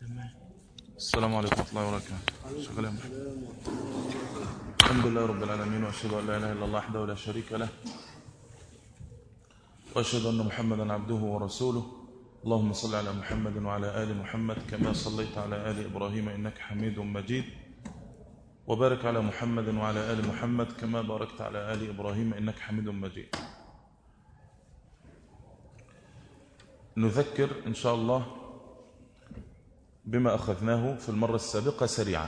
السلام عليكم ورحمة الله وبركاته شغال يا محمد الحمد لله رب العالمين وأشهد أن لا إله إلا الله وحده لا شريك له وأشهد أن محمدا عبده ورسوله اللهم صل على محمد وعلى آل محمد كما صليت على آل إبراهيم إنك حميد مجيد وبارك على محمد وعلى آل محمد كما باركت على آل إبراهيم إنك حميد مجيد نذكر إن شاء الله بما أخذناه في المرة السابقة سريعا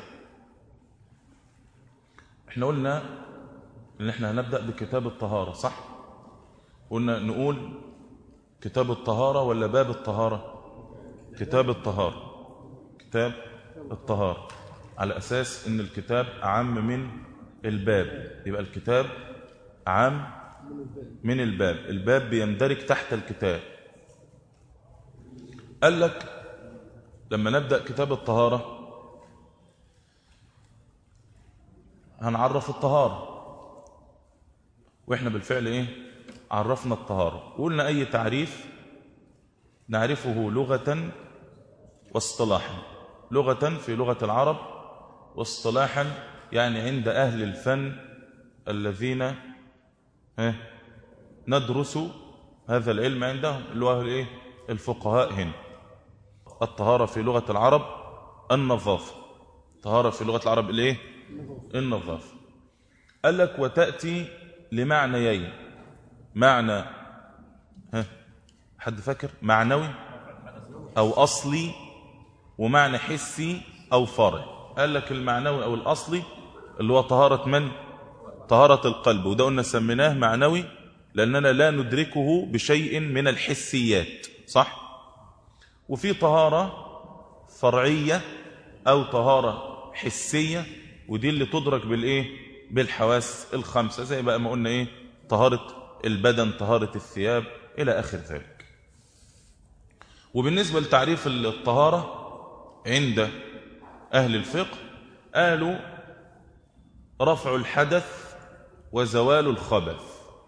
احنا قلنا ان احنا هنبدأ بكتاب الطهارة صح قلنا نقول كتاب الطهارة ولا باب الطهارة كتاب الطهارة كتاب الطهارة على أساس ان الكتاب أعم من الباب يبقى الكتاب أعم من الباب الباب بيندرج تحت الكتاب قال لك لما نبدأ كتاب الطهارة هنعرف الطهارة وإحنا بالفعل إيه عرفنا الطهارة قلنا أي تعريف نعرفه لغة واصطلاحا لغة في لغة العرب واصطلاحا يعني عند أهل الفن الذين ندرس هذا العلم عندهم اللي هو إيه الفقهاء هنا الطهارة في لغة العرب النظافة طهارة في لغة العرب الايه النظافة قال لك وتأتي لمعنيين معنى ها حد فاكر معنوي أو أصلي ومعنى حسي أو فرعي قال لك المعنوي أو الأصلي اللي هو طهارة من طهارة القلب وده قلنا سميناه معنوي لأننا لا ندركه بشيء من الحسيات صح وفي طهارة فرعية أو طهارة حسية ودي اللي تدرك بالإيه بالحواس الخمسة زي بقى ما قلنا إيه طهارة البدن طهارة الثياب إلى آخر ذلك وبالنسبة لتعريف الطهارة عند أهل الفقه قالوا رفع الحدث وزوال الخبث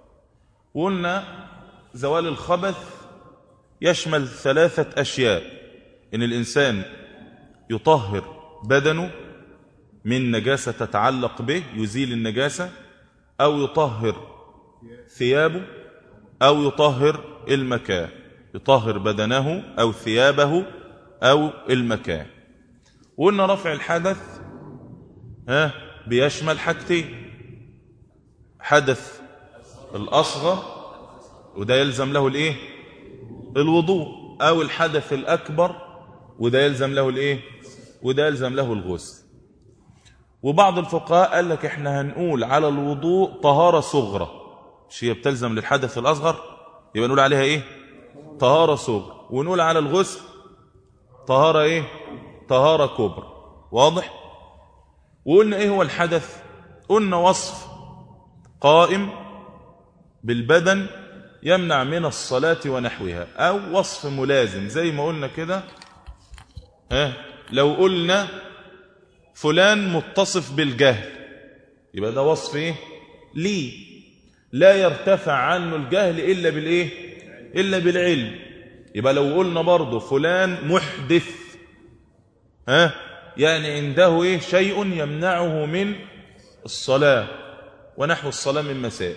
وقلنا زوال الخبث يشمل ثلاثة أشياء إن الإنسان يطهر بدنه من نجاسة تتعلق به يزيل النجاسة أو يطهر ثيابه أو يطهر المكان يطهر بدنه أو ثيابه أو المكان وقلنا رفع الحدث ها بيشمل حاجتين حدث الأصغر وده يلزم له الإيه الوضوء أو الحدث الأكبر وده يلزم له الإيه وده يلزم له الغسل وبعض الفقهاء قال لك احنا هنقول على الوضوء طهارة صغرى مش هي بتلزم للحدث الأصغر يبقى نقول عليها ايه طهارة صغرى ونقول على الغسل طهارة ايه طهارة كبرى واضح وقلنا ايه هو الحدث قلنا وصف قائم بالبدن يمنع من الصلاة ونحوها أو وصف ملازم زي ما قلنا كده ها لو قلنا فلان متصف بالجهل يبقى ده وصف ايه ليه لا يرتفع عنه الجهل إلا بالإيه إلا بالعلم يبقى لو قلنا برضه فلان محدث ها يعني عنده إيه شيء يمنعه من الصلاة ونحو الصلاة من مسائل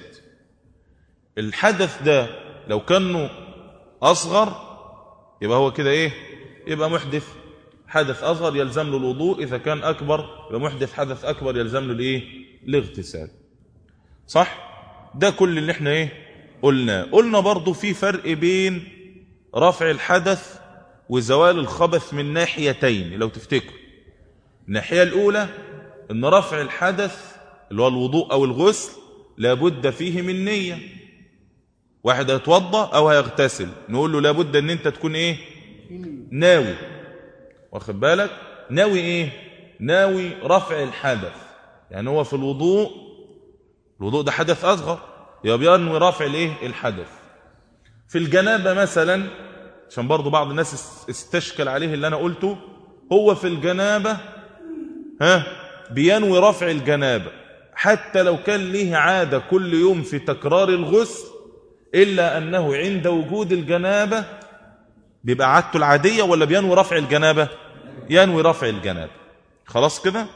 الحدث ده لو كانه أصغر يبقى هو كده إيه يبقى محدث حدث أصغر يلزم له الوضوء إذا كان أكبر يبقى محدث حدث أكبر يلزم له الإيه الاغتسال صح ده كل اللي احنا إيه قلنا قلنا برضو في فرق بين رفع الحدث وزوال الخبث من ناحيتين لو تفتكروا الناحية الأولى أن رفع الحدث اللي هو الوضوء أو الغسل لابد فيه من نية واحد هيتوضا أو هيغتسل نقول له لابد أن أنت تكون إيه ناوي واخد بالك ناوي إيه ناوي رفع الحدث يعني هو في الوضوء الوضوء ده حدث أصغر يبقى بينوي رفع الايه الحدث في الجنابة مثلا عشان برضو بعض الناس استشكل عليه اللي أنا قلته هو في الجنابة ها بينوي رفع الجنابة حتى لو كان ليه عادة كل يوم في تكرار الغسل إلا أنه عند وجود الجنابة بيبقى عادته العادية ولا بينوي رفع الجنابة ينوي رفع الجنابه خلاص كده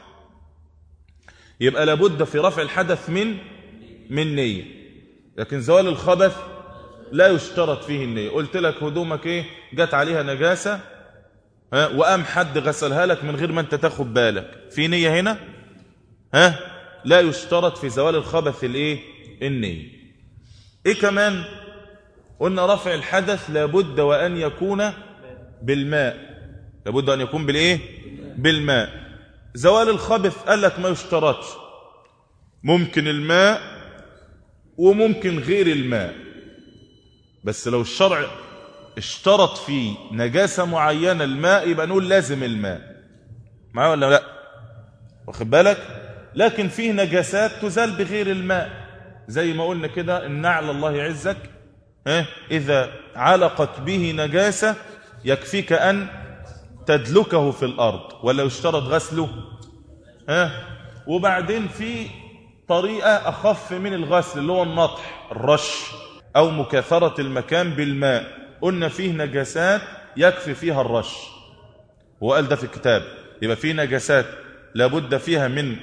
يبقى لابد في رفع الحدث من من نية لكن زوال الخبث لا يشترط فيه النية قلت لك هدومك ايه جت عليها نجاسة ها وقام حد غسلها لك من غير ما انت تاخد بالك في نية هنا ها لا يشترط في زوال الخبث الايه النية ايه كمان قلنا رفع الحدث لابد وان يكون بالماء لابد ان يكون بالايه بالماء زوال الخبث قال لك ما يشترطش ممكن الماء وممكن غير الماء بس لو الشرع اشترط في نجاسة معينة الماء يبقى نقول لازم الماء معايا ولا لا واخد بالك لكن فيه نجاسات تزال بغير الماء زي ما قلنا كده النعل الله يعزك ها إذا علقت به نجاسة يكفيك أن تدلكه في الأرض ولا يشترط غسله ها وبعدين في طريقة أخف من الغسل اللي هو النطح الرش أو مكاثرة المكان بالماء قلنا فيه نجاسات يكفي فيها الرش هو قال ده في الكتاب يبقى فيه نجاسات لابد فيها من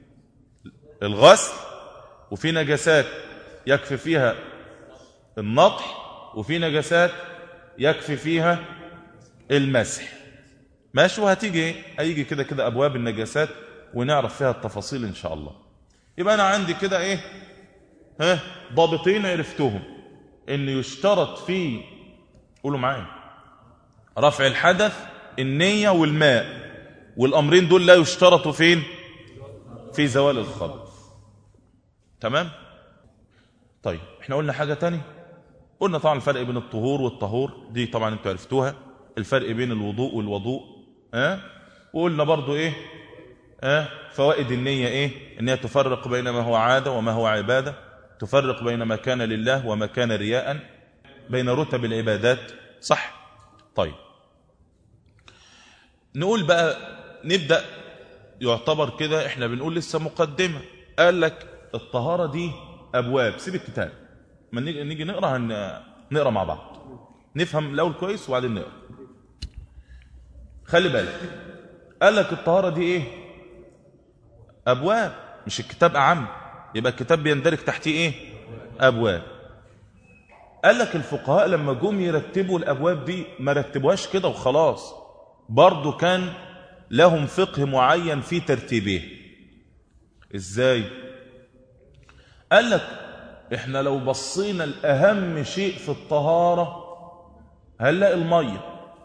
الغسل وفي نجاسات يكفي فيها النطح وفي نجاسات يكفي فيها المسح ماشي وهتيجي هيجي كده كده ابواب النجاسات ونعرف فيها التفاصيل ان شاء الله يبقى انا عندي كده ايه ها ضابطين عرفتهم ان يشترط في قولوا معايا رفع الحدث النية والماء والامرين دول لا يشترطوا فين في زوال الخبث تمام طيب احنا قلنا حاجة تانية قلنا طبعا الفرق بين الطهور والطهور دي طبعا انتوا عرفتوها الفرق بين الوضوء والوضوء ها أه؟ وقلنا برضو ايه ها أه؟ فوائد النية ايه ان هي تفرق بين ما هو عادة وما هو عبادة تفرق بين ما كان لله وما كان رياء بين رتب العبادات صح طيب نقول بقى نبدأ يعتبر كده احنا بنقول لسه مقدمة قال لك الطهارة دي أبواب سيب الكتاب ما نيجي, نيجي نقرأ هن... نقرأ مع بعض نفهم الأول كويس وبعدين نقرأ خلي بالك قال لك الطهارة دي ايه أبواب مش الكتاب أعم يبقى الكتاب بيندرج تحتيه ايه أبواب قال لك الفقهاء لما جم يرتبوا الأبواب دي ما رتبوهاش كده وخلاص برضو كان لهم فقه معين في ترتيبه ازاي قال لك احنا لو بصينا الأهم شيء في الطهارة هنلاقي المية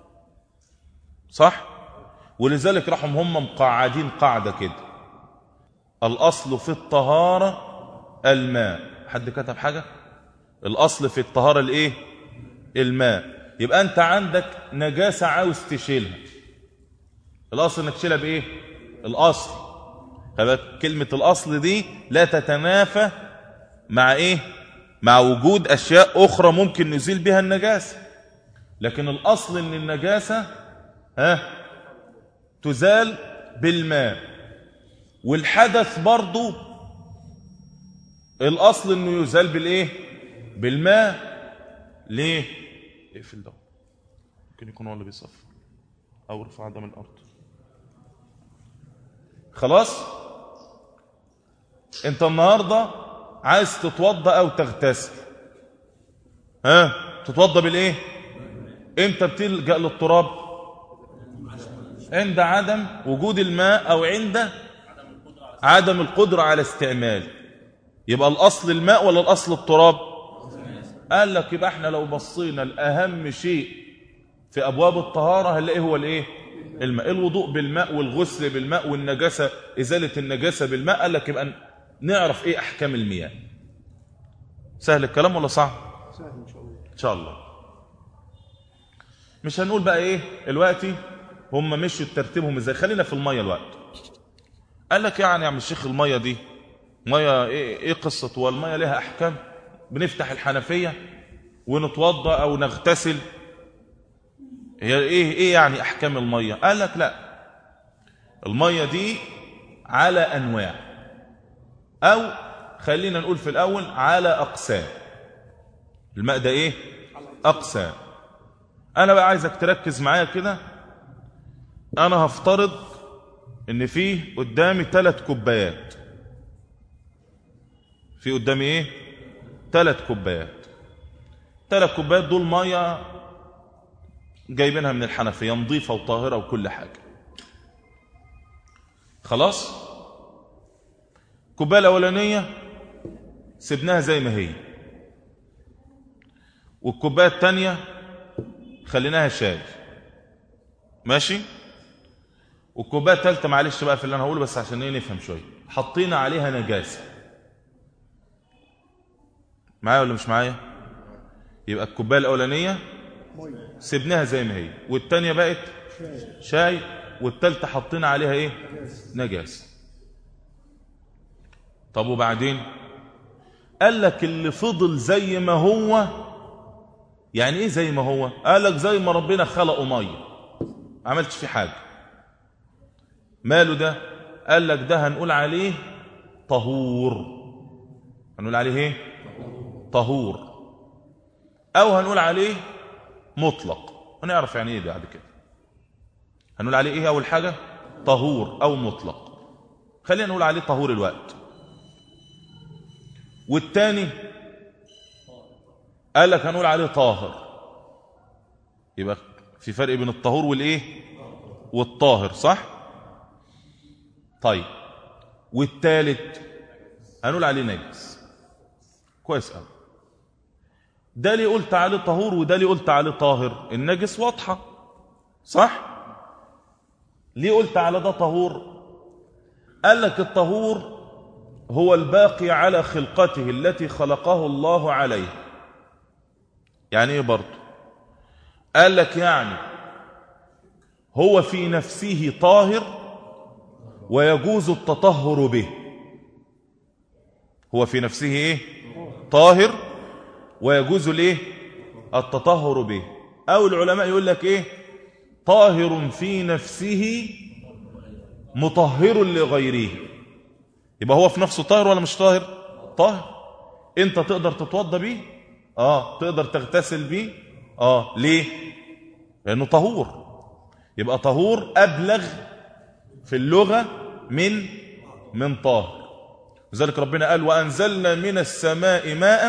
صح ولذلك راحوا هم مقعدين قاعدة كده الأصل في الطهارة الماء حد كتب حاجة الأصل في الطهارة الإيه الماء يبقى أنت عندك نجاسة عاوز تشيلها الأصل أنك تشيلها بإيه الأصل كلمة الأصل دي لا تتنافى مع إيه مع وجود أشياء أخرى ممكن نزيل بها النجاسة لكن الأصل أن النجاسة ها تزال بالماء والحدث برضو الأصل أنه يزال بالإيه بالماء ليه اقفل ده ممكن يكون هو اللي بيصفر أو ارفع ده من الأرض خلاص انت النهاردة عايز تتوضى أو تغتسل ها تتوضى بالإيه امتى بتلجأ للتراب عند عدم وجود الماء أو عند عدم القدرة على استعمال يبقى الأصل الماء ولا الأصل التراب قال لك يبقى احنا لو بصينا الأهم شيء في أبواب الطهارة هنلاقيه هو الإيه الماء الوضوء بالماء والغسل بالماء والنجاسة إزالة النجاسة بالماء قال لك يبقى نعرف إيه أحكام المياه سهل الكلام ولا صعب سهل إن شاء الله إن شاء الله مش هنقول بقى إيه دلوقتي هم مشوا ترتيبهم إزاي خلينا في المية الوقت قال لك يعني يا عم الشيخ المية دي مية إيه, إيه قصة والمية لها أحكام بنفتح الحنفية ونتوضى أو نغتسل هي إيه, إيه يعني أحكام المية قال لك لا المية دي على أنواع أو خلينا نقول في الأول على أقسام الماء ده إيه أقسام أنا بقى عايزك تركز معايا كده انا هفترض ان فيه قدامي ثلاث كوبايات في قدامي ايه ثلاث كوبايات ثلاث كوبايات دول ميه جايبينها من الحنفيه نظيفه وطاهره وكل حاجه خلاص الكوبايه الاولانيه سبناها زي ما هي والكوبايه الثانيه خليناها شاي ماشي والكوبايه الثالثه معلش بقى في اللي انا هقوله بس عشان ايه نفهم شويه حطينا عليها نجاسه معايا ولا مش معايا يبقى الكوبايه الاولانيه سبناها زي ما هي والثانيه بقت شاي والثالثه حطينا عليها ايه نجاسه طب وبعدين قال لك اللي فضل زي ما هو يعني ايه زي ما هو قال لك زي ما ربنا خلقه ميه ما عملتش فيه حاجه ماله ده قال لك ده هنقول عليه طهور هنقول عليه ايه طهور او هنقول عليه مطلق هنعرف يعني ايه بعد كده هنقول عليه ايه اول حاجه طهور او مطلق خلينا نقول عليه طهور الوقت والتاني قال لك هنقول عليه طاهر يبقى في فرق بين الطهور والايه والطاهر صح طيب والتالت هنقول عليه نجس كويس قوي ده ليه قلت عليه طهور وده ليه قلت عليه طاهر النجس واضحه صح ليه قلت على ده طهور قال لك الطهور هو الباقي على خلقته التي خلقه الله عليه يعني ايه برضه قال لك يعني هو في نفسه طاهر ويجوز التطهر به هو في نفسه ايه طاهر ويجوز الايه التطهر به او العلماء يقول لك ايه طاهر في نفسه مطهر لغيره يبقى هو في نفسه طاهر ولا مش طاهر طاهر انت تقدر تتوضى بيه اه تقدر تغتسل بيه اه ليه لانه طهور يبقى طهور ابلغ في اللغه من من طاهر لذلك ربنا قال وانزلنا من السماء ماء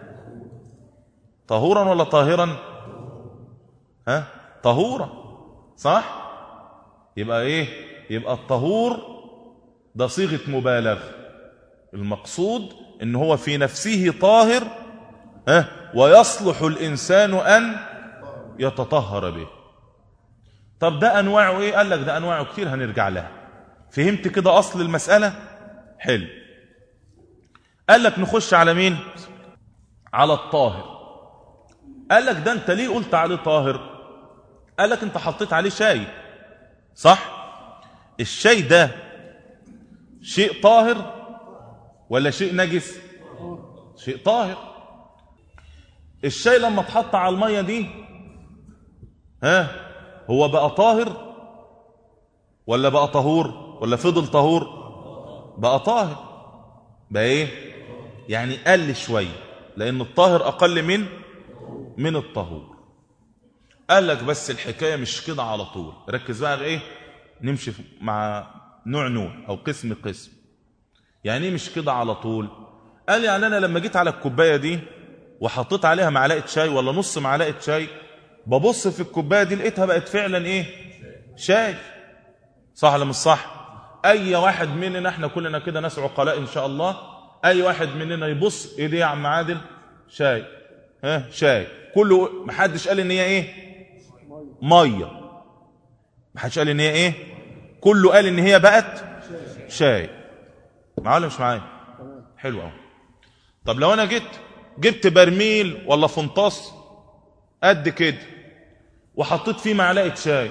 طهورا ولا طاهرا ها طهورا صح يبقى ايه يبقى الطهور ده صيغه مبالغه المقصود ان هو في نفسه طاهر ها ويصلح الانسان ان يتطهر به طب ده انواعه ايه قال لك ده انواعه كتير هنرجع لها فهمت كده اصل المساله حلو قال لك نخش على مين على الطاهر قال لك ده انت ليه قلت عليه طاهر قال لك انت حطيت عليه شاي صح الشاي ده شيء طاهر ولا شيء نجس شيء طاهر الشاي لما اتحط على الميه دي ها هو بقى طاهر ولا بقى طهور ولا فضل طهور بقى طاهر بقى ايه يعني قل شويه لان الطاهر اقل من من الطهور قال لك بس الحكايه مش كده على طول ركز بقى ايه نمشي مع نوع نوع او قسم قسم يعني ايه مش كده على طول قال يعني انا لما جيت على الكوبايه دي وحطيت عليها معلقه شاي ولا نص معلقه شاي ببص في الكوبايه دي لقيتها بقت فعلا ايه شاي صح ولا مش صح اي واحد مننا احنا كلنا كده ناس عقلاء ان شاء الله اي واحد مننا يبص ايه دي يا عم عادل شاي ها شاي كله محدش قال ان هي ايه ميه محدش قال ان هي ايه كله قال ان هي بقت شاي معايا ولا مش معايا حلو قوي طب لو انا جيت جبت برميل ولا فنطاس قد كده وحطيت فيه معلقه شاي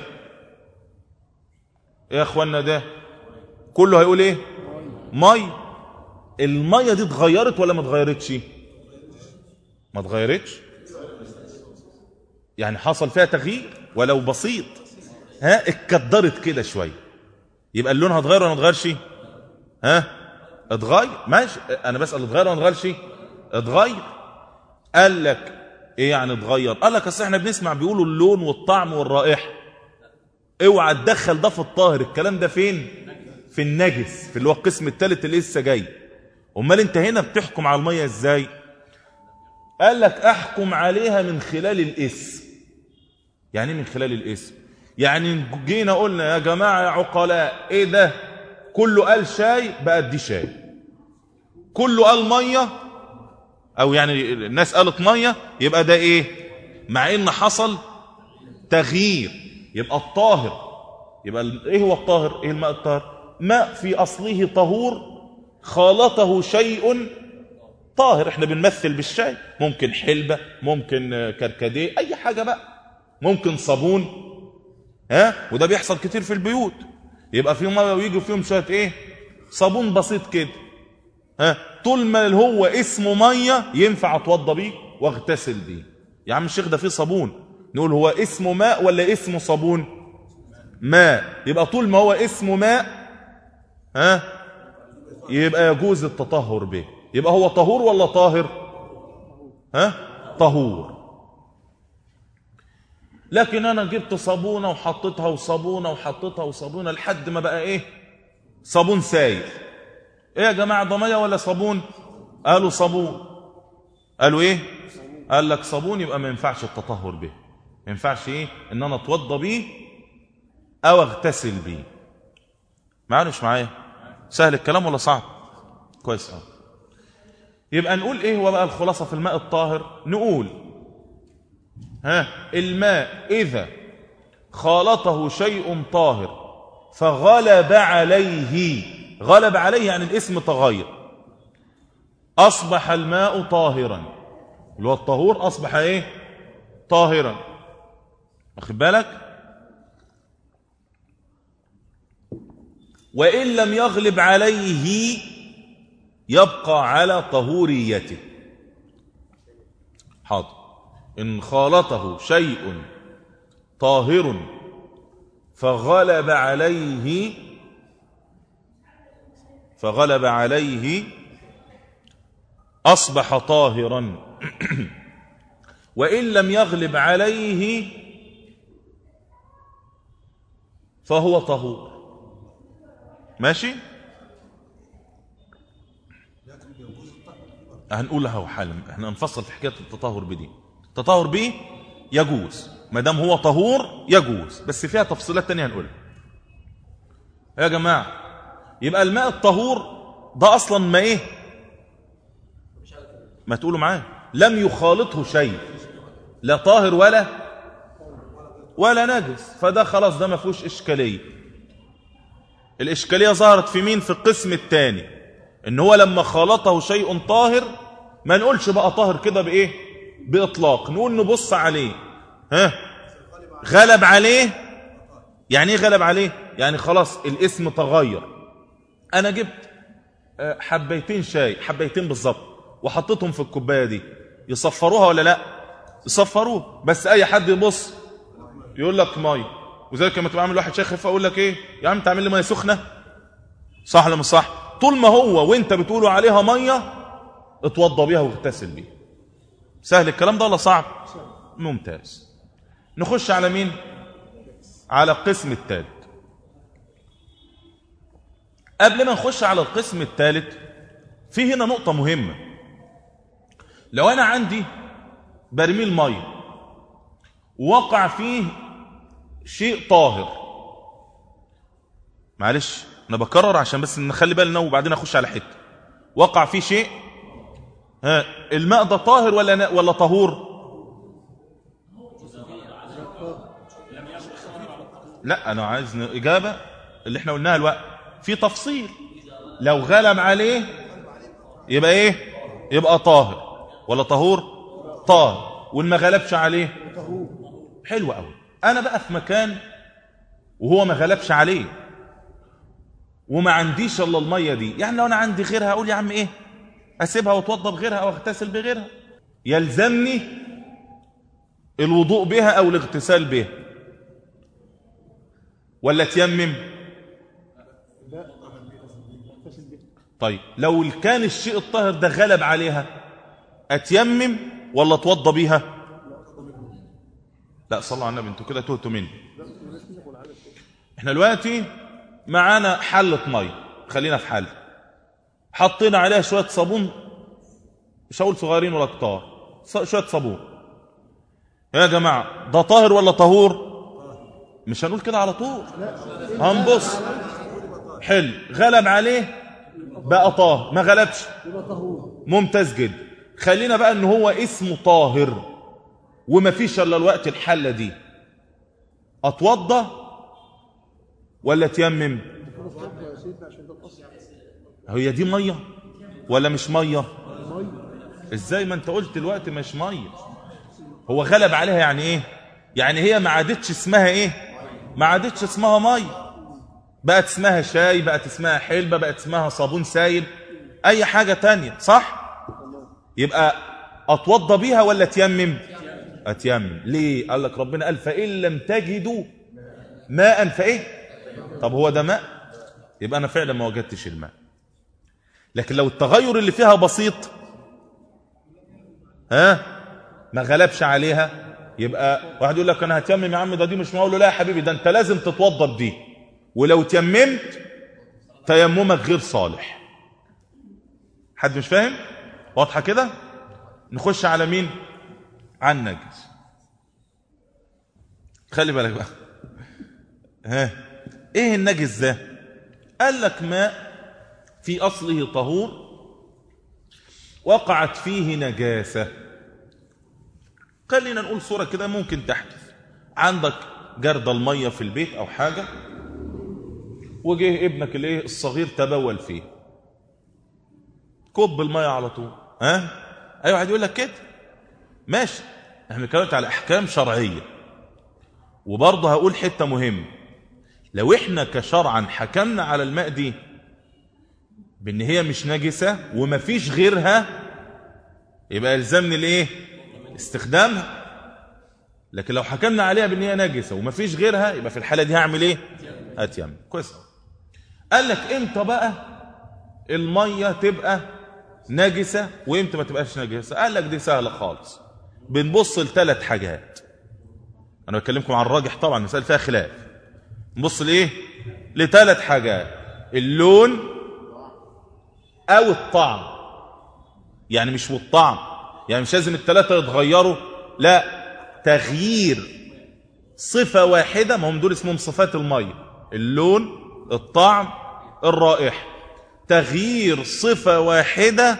ايه يا اخوانا ده كله هيقول ايه ميه الميه دي اتغيرت ولا ما اتغيرتش ما اتغيرتش يعني حصل فيها تغيير ولو بسيط ها اتكدرت كده شويه يبقى اللون هتغير ولا ما اتغيرش ها اتغير ماشي انا بسال اتغير ولا ما اتغيرش اتغير قال لك ايه يعني اتغير قال لك اصل احنا بنسمع بيقولوا اللون والطعم والرائحه اوعى تدخل ده في الطاهر الكلام ده فين في النجس في اللي هو القسم الثالث اللي لسه جاي امال انت هنا بتحكم على الميه ازاي قال لك احكم عليها من خلال الاسم يعني من خلال الاسم يعني جينا قلنا يا جماعه يا عقلاء ايه ده كله قال شاي بقت دي شاي كله قال ميه او يعني الناس قالت ميه يبقى ده ايه مع ان حصل تغيير يبقى الطاهر يبقى ايه هو الطاهر ايه الماء الطاهر ماء في اصله طهور خالطه شيء طاهر احنا بنمثل بالشاي ممكن حلبة ممكن كركديه اي حاجة بقى ممكن صابون ها وده بيحصل كتير في البيوت يبقى في ميه ويجي فيهم شويه ايه صابون بسيط كده ها طول ما هو اسمه ميه ينفع اتوضى بيه واغتسل بيه يا عم الشيخ ده فيه صابون نقول هو اسمه ماء ولا اسمه صابون ماء يبقى طول ما هو اسمه ماء ها يبقى يجوز التطهر به يبقى هو طهور ولا طاهر ها طهور لكن انا جبت صابونه وحطيتها وصابونه وحطيتها وصابونه لحد ما بقى ايه صابون سايل ايه يا جماعه ده ميه ولا صابون قالوا صابون قالوا ايه قال لك صابون يبقى ما ينفعش التطهر به ما ينفعش ايه ان انا اتوضى بيه او اغتسل بيه معايا مش معايا سهل الكلام ولا صعب كويس قوي يبقى نقول ايه هو بقى الخلاصه في الماء الطاهر نقول ها الماء اذا خالطه شيء طاهر فغلب عليه غلب عليه يعني الاسم تغير اصبح الماء طاهرا اللي هو الطهور اصبح ايه طاهرا واخد بالك وان لم يغلب عليه يبقى على طهوريته حاضر إن خالطه شيء طاهر فغلب عليه فغلب عليه أصبح طاهرا وإن لم يغلب عليه فهو طهور ماشي هنقولها حالا احنا هنفصل في حكايه التطهر بدي التطهر به يجوز ما دام هو طهور يجوز بس فيها تفصيلات تانية هنقولها يا جماعه يبقى الماء الطهور ده اصلا ما ايه ما تقولوا معاه لم يخالطه شيء لا طاهر ولا ولا نجس فده خلاص ده ما فيهوش اشكاليه الاشكاليه ظهرت في مين في القسم الثاني ان هو لما خالطه شيء طاهر ما نقولش بقى طاهر كده بايه باطلاق نقول نبص عليه ها غلب عليه يعني ايه غلب عليه يعني خلاص الاسم تغير انا جبت حبيتين شاي حبيتين بالظبط وحطيتهم في الكوبايه دي يصفروها ولا لا يصفروه بس اي حد يبص يقول لك ميه وذلك لما تبقى عامل واحد شيخ خفيف اقول لك ايه يا عم تعمل لي ميه سخنه صح ولا مش صح طول ما هو وانت بتقولوا عليها ميه اتوضى بيها واغتسل بيها سهل الكلام ده ولا صعب ممتاز نخش على مين على القسم الثالث قبل ما نخش على القسم الثالث في هنا نقطة مهمة لو أنا عندي برميل مية وقع فيه شيء طاهر معلش أنا بكرر عشان بس نخلي بالنا وبعدين أخش على حتة وقع فيه شيء ها الماء ده طاهر ولا ولا طهور لا انا عايز اجابه اللي احنا قلناها الوقت في تفصيل لو غلب عليه يبقى ايه يبقى طاهر ولا طهور طاهر والما غلبش عليه حلو قوي انا بقى في مكان وهو ما غلبش عليه وما عنديش الا الميه دي يعني لو انا عندي غيرها اقول يا عم ايه اسيبها واتوضى بغيرها او اغتسل بغيرها يلزمني الوضوء بها او الاغتسال بها ولا تيمم طيب لو كان الشيء الطاهر ده غلب عليها اتيمم ولا اتوضى بيها لا صلوا على النبي انتوا كده تهتوا مني احنا دلوقتي معانا حلة مية خلينا في حل حطينا عليها شوية صابون مش هقول صغيرين ولا كتار ص- شوية صابون يا جماعة ده طاهر ولا طهور مش هنقول كده على طول هنبص حلو غلب عليه بقى طاهر ما غلبش ممتاز جدا خلينا بقى ان هو اسمه طاهر وما فيش الا الوقت الحلة دي اتوضى ولا تيمم هي دي ميه ولا مش ميه ازاي ما انت قلت الوقت مش ميه هو غلب عليها يعني ايه يعني هي ما عادتش اسمها ايه ما عادتش اسمها ميه بقت اسمها شاي بقت اسمها حلبة بقت اسمها صابون سايل اي حاجة تانية صح يبقى اتوضى بيها ولا تيمم اتيمم ليه قال لك ربنا قال فإن لم تجدوا ماء فايه طب هو ده ماء يبقى انا فعلا ما وجدتش الماء لكن لو التغير اللي فيها بسيط ها ما غلبش عليها يبقى واحد يقول لك انا هتيمم يا عم ده دي مش مقوله لا يا حبيبي ده انت لازم تتوضى بدي ولو تيممت تيممك غير صالح حد مش فاهم واضحه كده نخش على مين على النجس خلي بالك بقى ها ايه النجس ده قال لك ماء في اصله طهور وقعت فيه نجاسه خلينا نقول صورة كده ممكن تحدث عندك جرد المية في البيت أو حاجة وجه ابنك الايه الصغير تبول فيه كب المية على طول ها أي واحد يقول لك كده ماشي احنا بنتكلم على أحكام شرعية وبرضه هقول حتة مهمة لو احنا كشرعا حكمنا على الماء دي بان هي مش نجسة ومفيش غيرها يبقى يلزمني الايه استخدامها لكن لو حكمنا عليها بان هي نجسه ومفيش غيرها يبقى في الحاله دي هعمل ايه اتيمم كويس قال لك امتى بقى الميه تبقى نجسه وامتى ما تبقاش نجسه قال لك دي سهله خالص بنبص لثلاث حاجات انا بكلمكم عن الراجح طبعا المساله فيها خلاف نبص لايه لثلاث حاجات اللون او الطعم يعني مش والطعم يعني مش لازم الثلاثه يتغيروا لا تغيير صفه واحده ما هم دول اسمهم صفات الميه اللون الطعم الرائحه تغيير صفه واحده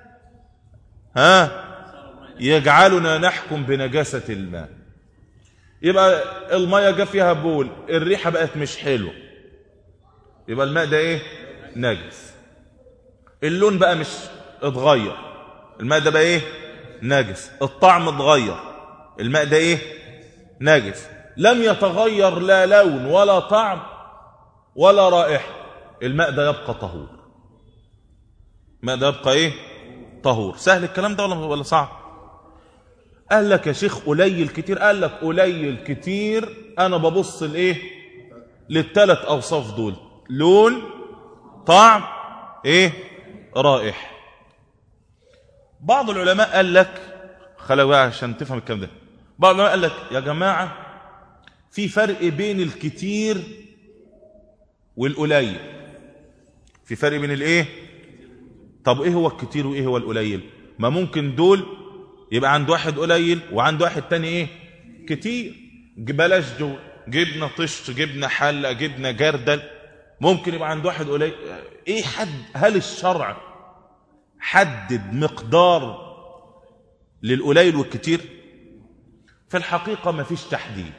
ها يجعلنا نحكم بنجاسه الماء يبقى الميه جه فيها بول الريحه بقت مش حلوه يبقى الماء ده ايه نجس اللون بقى مش اتغير الماء ده بقى ايه نجس الطعم اتغير الماء ده ايه نجس لم يتغير لا لون ولا طعم ولا رائحه الماء ده يبقى طهور الماء ده يبقى ايه طهور سهل الكلام ده ولا ولا صعب قال لك يا شيخ قليل كتير قال لك قليل كتير انا ببص لايه للثلاث اوصاف دول لون طعم ايه رائحه بعض العلماء قال لك خلوا بقى عشان تفهم الكلام ده بعض العلماء قال لك يا جماعة في فرق بين الكتير والقليل في فرق بين الايه طب ايه هو الكتير وايه هو القليل ما ممكن دول يبقى عند واحد قليل وعند واحد تاني ايه كتير بلاش دول جبنة طشت جبنة حلة جبنة جردل ممكن يبقى عند واحد قليل ايه حد هل الشرع حدد مقدار للقليل والكتير في الحقيقة ما فيش تحديد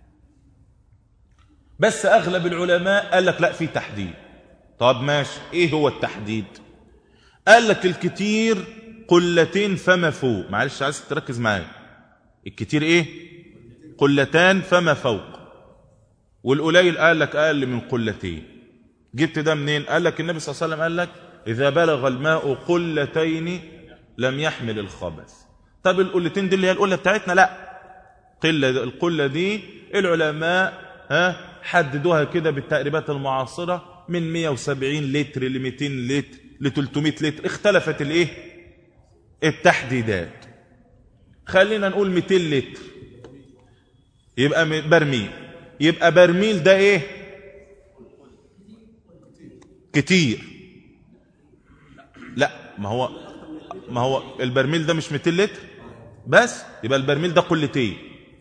بس أغلب العلماء قال لك لا في تحديد طب ماشي إيه هو التحديد قال لك الكتير قلتين فما فوق معلش عايز تركز معايا الكتير إيه قلتان فما فوق والقليل قال لك أقل من قلتين جبت ده منين قال لك النبي صلى الله عليه وسلم قال لك إذا بلغ الماء قلتين لم يحمل الخبث طب القلتين دي اللي هي القلة بتاعتنا لا قلة القلة دي العلماء ها حددوها كده بالتقريبات المعاصرة من 170 لتر ل 200 لتر ل 300 لتر اختلفت الايه التحديدات خلينا نقول 200 لتر يبقى برميل يبقى برميل ده ايه كتير لا ما هو ما هو البرميل ده مش 200 لتر بس يبقى البرميل ده قلتين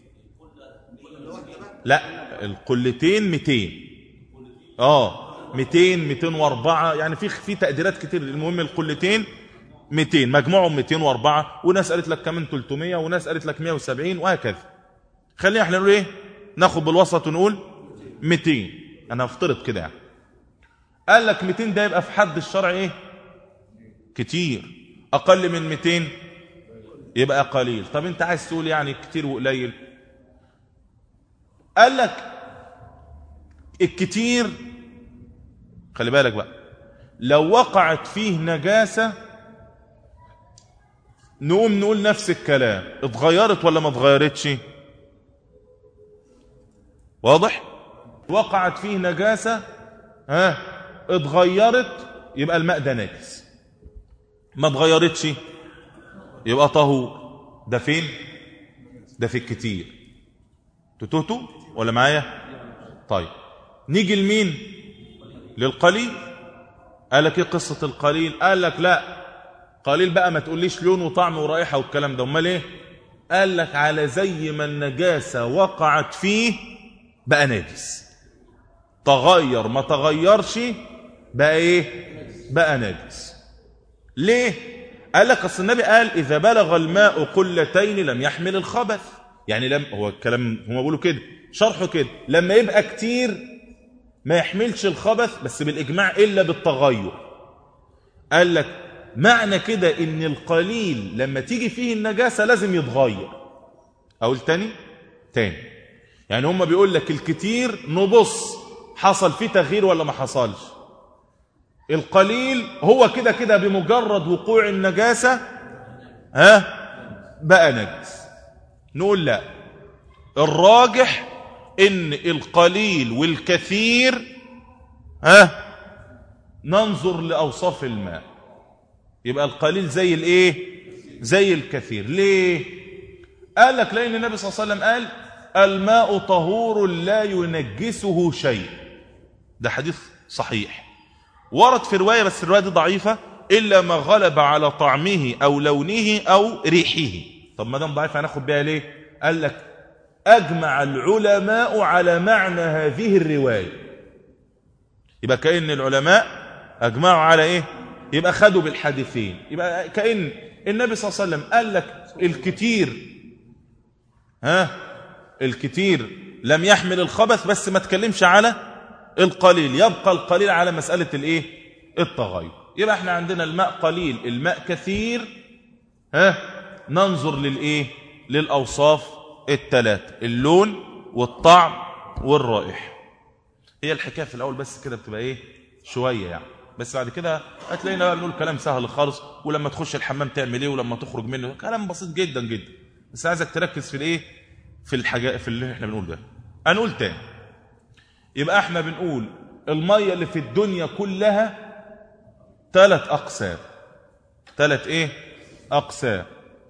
لا القلتين 200 اه 200 204 يعني في في تقديرات كتير المهم القلتين 200 مجموعهم 204 وناس قالت لك كمان 300 وناس قالت لك 170 وهكذا خلينا احنا نقول ايه ناخد بالوسط ونقول 200 انا هفترض كده يعني قال لك 200 ده يبقى في حد الشرع ايه كتير اقل من 200 يبقى قليل طب انت عايز تقول يعني كتير وقليل قال لك الكتير خلي بالك بقى لو وقعت فيه نجاسة نقوم نقول نفس الكلام اتغيرت ولا ما اتغيرتش واضح وقعت فيه نجاسة ها اتغيرت يبقى الماء ده نجس ما اتغيرتش يبقى طهور ده فين ده في الكتير تتوتو ولا معايا طيب نيجي لمين للقليل قال لك ايه قصة القليل قال لك لا قليل بقى ما تقوليش لون وطعم ورائحة والكلام ده امال ايه قال لك على زي ما النجاسة وقعت فيه بقى ناجس تغير ما تغيرش بقى ايه بقى ناجس ليه قال لك اصل النبي قال اذا بلغ الماء قلتين لم يحمل الخبث يعني لم هو الكلام هم بيقولوا كده شرحه كده لما يبقى كتير ما يحملش الخبث بس بالاجماع الا بالتغير قال لك معنى كده ان القليل لما تيجي فيه النجاسه لازم يتغير اقول تاني تاني يعني هم بيقول لك الكتير نبص حصل فيه تغيير ولا ما حصلش القليل هو كده كده بمجرد وقوع النجاسة ها بقى نجس نقول لا الراجح ان القليل والكثير ها ننظر لأوصاف الماء يبقى القليل زي الايه زي الكثير ليه قال لك لأن النبي صلى الله عليه وسلم قال الماء طهور لا ينجسه شيء ده حديث صحيح ورد في رواية بس الرواية دي ضعيفة إلا ما غلب على طعمه أو لونه أو ريحه طب ما دام ضعيف هناخد بيها ليه قال لك أجمع العلماء على معنى هذه الرواية يبقى كأن العلماء أجمعوا على إيه يبقى خدوا بالحديثين يبقى كأن النبي صلى الله عليه وسلم قال لك الكتير ها الكتير لم يحمل الخبث بس ما تكلمش على القليل يبقى القليل على مسألة الايه التغير يبقى احنا عندنا الماء قليل الماء كثير ها ننظر للايه للأوصاف الثلاث اللون والطعم والرائحة هي الحكاية في الأول بس كده بتبقى ايه شوية يعني بس بعد كده هتلاقينا بقى بنقول كلام سهل خالص ولما تخش الحمام تعمل ايه ولما تخرج منه كلام بسيط جدا جدا بس عايزك تركز في الايه في الحاجة في اللي احنا بنقول ده هنقول تاني يبقى احنا بنقول المية اللي في الدنيا كلها ثلاث أقسام ثلاث ايه أقسام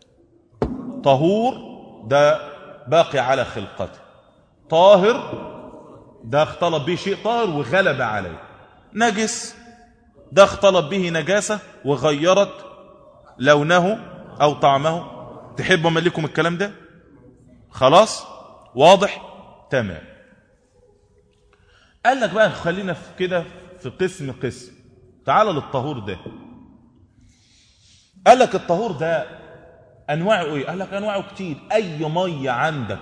طهور ده باقي على خلقته طاهر ده اختلط به شيء طاهر وغلب عليه نجس ده اختلط به نجاسة وغيرت لونه أو طعمه تحبوا ملكم الكلام ده خلاص واضح تمام قال لك بقى خلينا في كده في قسم قسم تعال للطهور ده قال لك الطهور ده انواعه ايه قال لك انواعه كتير اي ميه عندك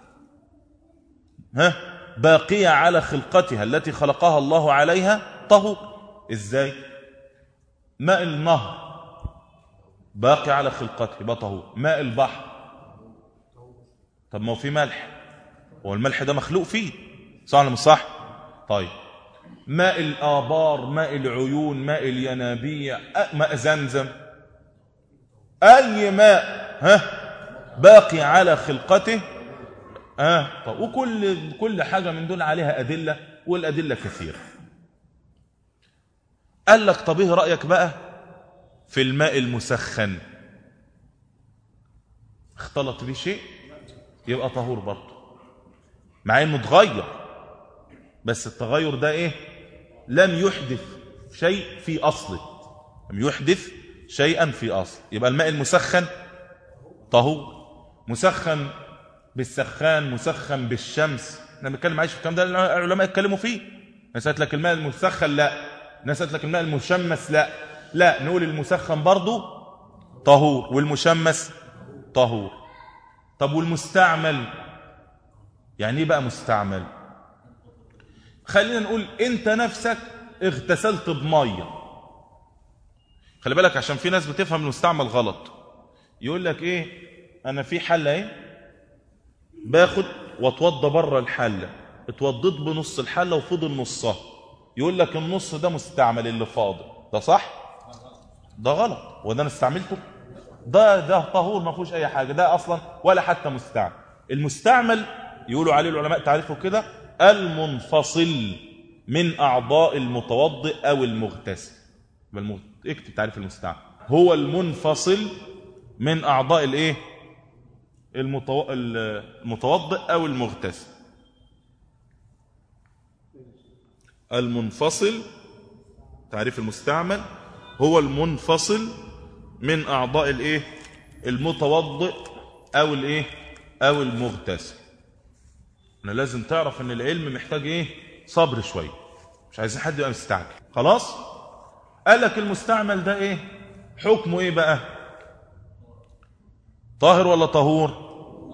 ها باقيه على خلقتها التي خلقها الله عليها طهور ازاي ماء النهر باقي على خلقته يبقى طهور ماء البحر طب ما هو في ملح هو الملح ده مخلوق فيه صح ولا مش صح طيب ماء الآبار ماء العيون ماء الينابيع ماء زمزم أي ماء ها باقي على خلقته ها طب وكل كل حاجة من دول عليها أدلة والأدلة كثيرة قال لك طب ايه رأيك بقى في الماء المسخن اختلط به شيء يبقى طهور برضه مع انه اتغير بس التغير ده ايه لم يحدث شيء في أصله لم يحدث شيئا في أصل يبقى الماء المسخن طهور مسخن بالسخان مسخن بالشمس احنا بنتكلم عايش في الكلام ده العلماء يتكلموا فيه ناس قالت لك الماء المسخن لا ناس قالت لك الماء المشمس لا لا نقول المسخن برضه طهور والمشمس طهور طب والمستعمل يعني ايه بقى مستعمل خلينا نقول انت نفسك اغتسلت بميه خلي بالك عشان في ناس بتفهم المستعمل غلط يقول لك ايه انا في حله ايه باخد واتوضى بره الحله اتوضيت بنص الحله وفضل نصها يقول لك النص ده مستعمل اللي فاضل ده صح ده غلط وده انا استعملته ده ده طهور ما فيهوش اي حاجه ده اصلا ولا حتى مستعمل المستعمل يقولوا عليه العلماء تعرفوا كده المنفصل من اعضاء المتوضئ او المغتسل المغ... اكتب تعريف المستعمل هو المنفصل من اعضاء الايه المتو... المتوضئ او المغتسل المنفصل تعريف المستعمل هو المنفصل من اعضاء الايه المتوضئ او الايه او المغتسل انا لازم تعرف ان العلم محتاج ايه صبر شويه مش عايزين حد يبقى مستعجل خلاص قال لك المستعمل ده ايه حكمه ايه بقى طاهر ولا طهور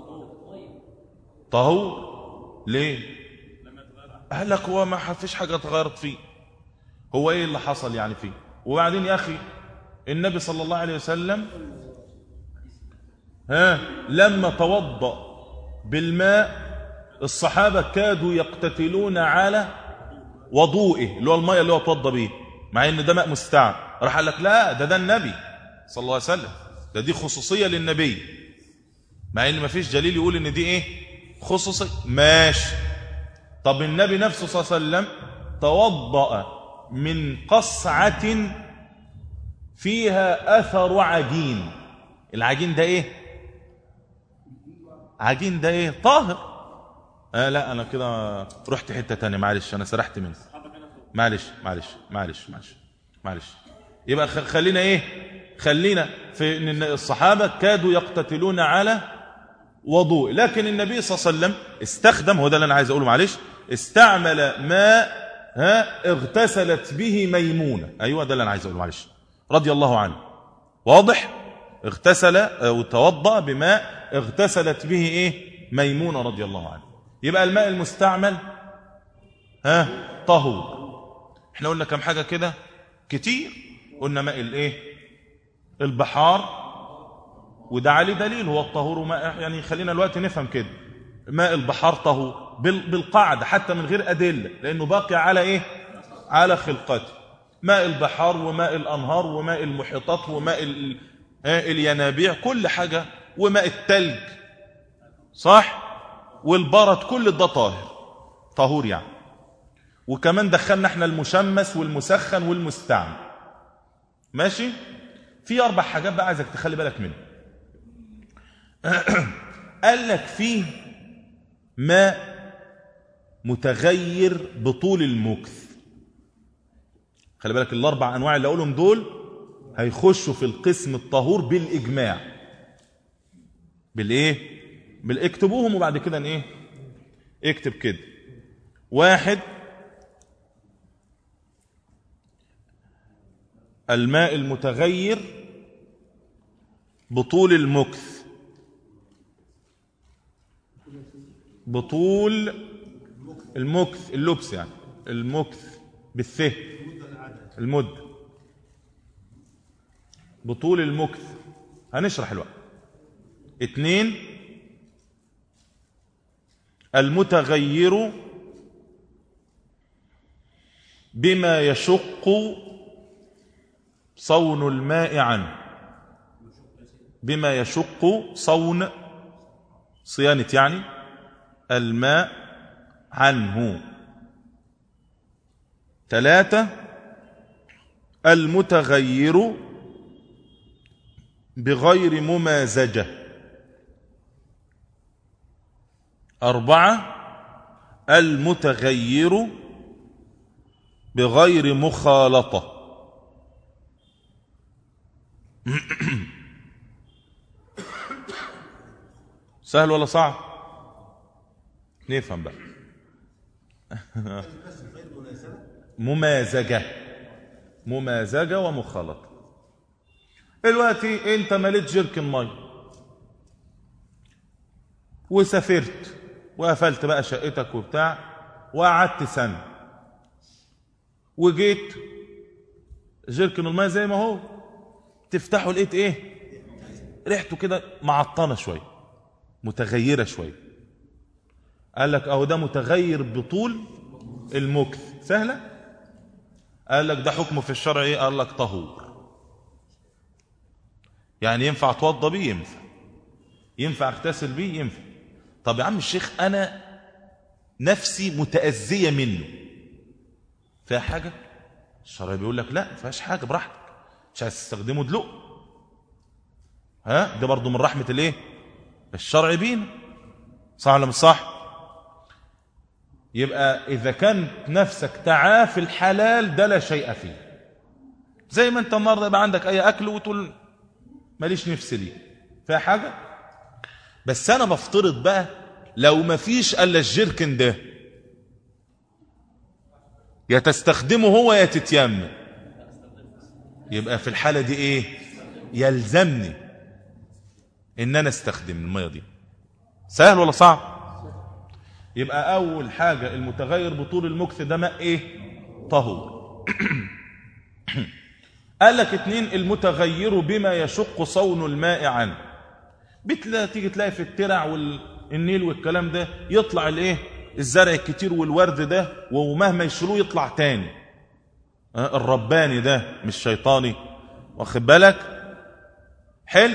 طهور ليه قال لك هو ما فيش حاجه اتغيرت فيه هو ايه اللي حصل يعني فيه وبعدين يا اخي النبي صلى الله عليه وسلم ها لما توضأ بالماء الصحابة كادوا يقتتلون على وضوئه اللي هو الماء اللي هو توضى به مع ان ده ماء مستعمل راح قال لك لا ده ده النبي صلى الله عليه وسلم ده دي خصوصية للنبي مع ان ما فيش دليل يقول ان دي ايه خصوصية ماشي طب النبي نفسه صلى الله عليه وسلم توضأ من قصعة فيها أثر عجين العجين ده ايه عجين ده ايه طاهر آه لا انا كده رحت حته تانية معلش انا سرحت منك معلش معلش معلش معلش معلش يبقى خلينا ايه خلينا في ان الصحابه كادوا يقتتلون على وضوء لكن النبي صلى الله عليه وسلم استخدم هو ده اللي انا عايز اقوله معلش استعمل ماء ها اغتسلت به ميمونه ايوه ده اللي انا عايز اقوله معلش رضي الله عنه واضح اغتسل وتوضا بماء اغتسلت به ايه ميمونه رضي الله عنها يبقى الماء المستعمل ها طهور احنا قلنا كم حاجه كده كتير قلنا ماء الايه البحار وده عليه دليل هو الطهور ماء يعني خلينا الوقت نفهم كده ماء البحار طهور بالقاعده حتى من غير ادله لانه باقي على ايه على خلقته ماء البحار وماء الانهار وماء المحيطات وماء الينابيع كل حاجه وماء التلج صح والبرد كل ده طاهر طهور يعني وكمان دخلنا احنا المشمس والمسخن والمستعمل ماشي في اربع حاجات بقى عايزك تخلي بالك منها قال لك فيه ماء متغير بطول المكث خلي بالك الاربع انواع اللي اقولهم دول هيخشوا في القسم الطهور بالاجماع بالايه بالاكتبوهم وبعد كده ايه اكتب كده واحد الماء المتغير بطول المكث بطول المكث اللبس يعني المكث بالثه المدة بطول المكث هنشرح الوقت اتنين المتغير بما يشق صون الماء عنه بما يشق صون صيانة يعني الماء عنه ثلاثة المتغير بغير ممازجة أربعة المتغير بغير مخالطة سهل ولا صعب نفهم بقى ممازجة ممازجة ومخالطة دلوقتي انت مليت جركن مي وسافرت وقفلت بقى شقتك وبتاع وقعدت سنة وجيت جركن المية زي ما هو تفتحه لقيت ايه ريحته كده معطنة شوية متغيرة شوية قال لك اهو ده متغير بطول المكث سهلة قال لك ده حكمه في الشرع ايه قال لك طهور يعني ينفع اتوضى بيه ينفع ينفع اغتسل بيه ينفع طب يا عم الشيخ انا نفسي متأذية منه فيها حاجة الشرع بيقول لك لا فيهاش حاجة براحتك مش عايز تستخدمه دلق ها ده برضو من رحمة الايه الشرع بينا صح ولا مش صح يبقى إذا كانت نفسك تعافي الحلال ده لا شيء فيه زي ما انت النهارده يبقى عندك اي اكل وتقول ماليش نفس ليه فيها حاجة بس انا بفترض بقى لو ما فيش الا الجركن ده يا تستخدمه هو يا تتيمم يبقى في الحالة دي ايه يلزمني ان انا استخدم المية دي سهل ولا صعب يبقى اول حاجة المتغير بطول المكث ده ماء ايه طهور قال لك اتنين المتغير بما يشق صون الماء عنه بتلاقي تيجي تلاقي في الترع والنيل والكلام ده يطلع الايه الزرع الكتير والورد ده ومهما يشيلوه يطلع تاني أه الرباني ده مش شيطاني واخد بالك حلو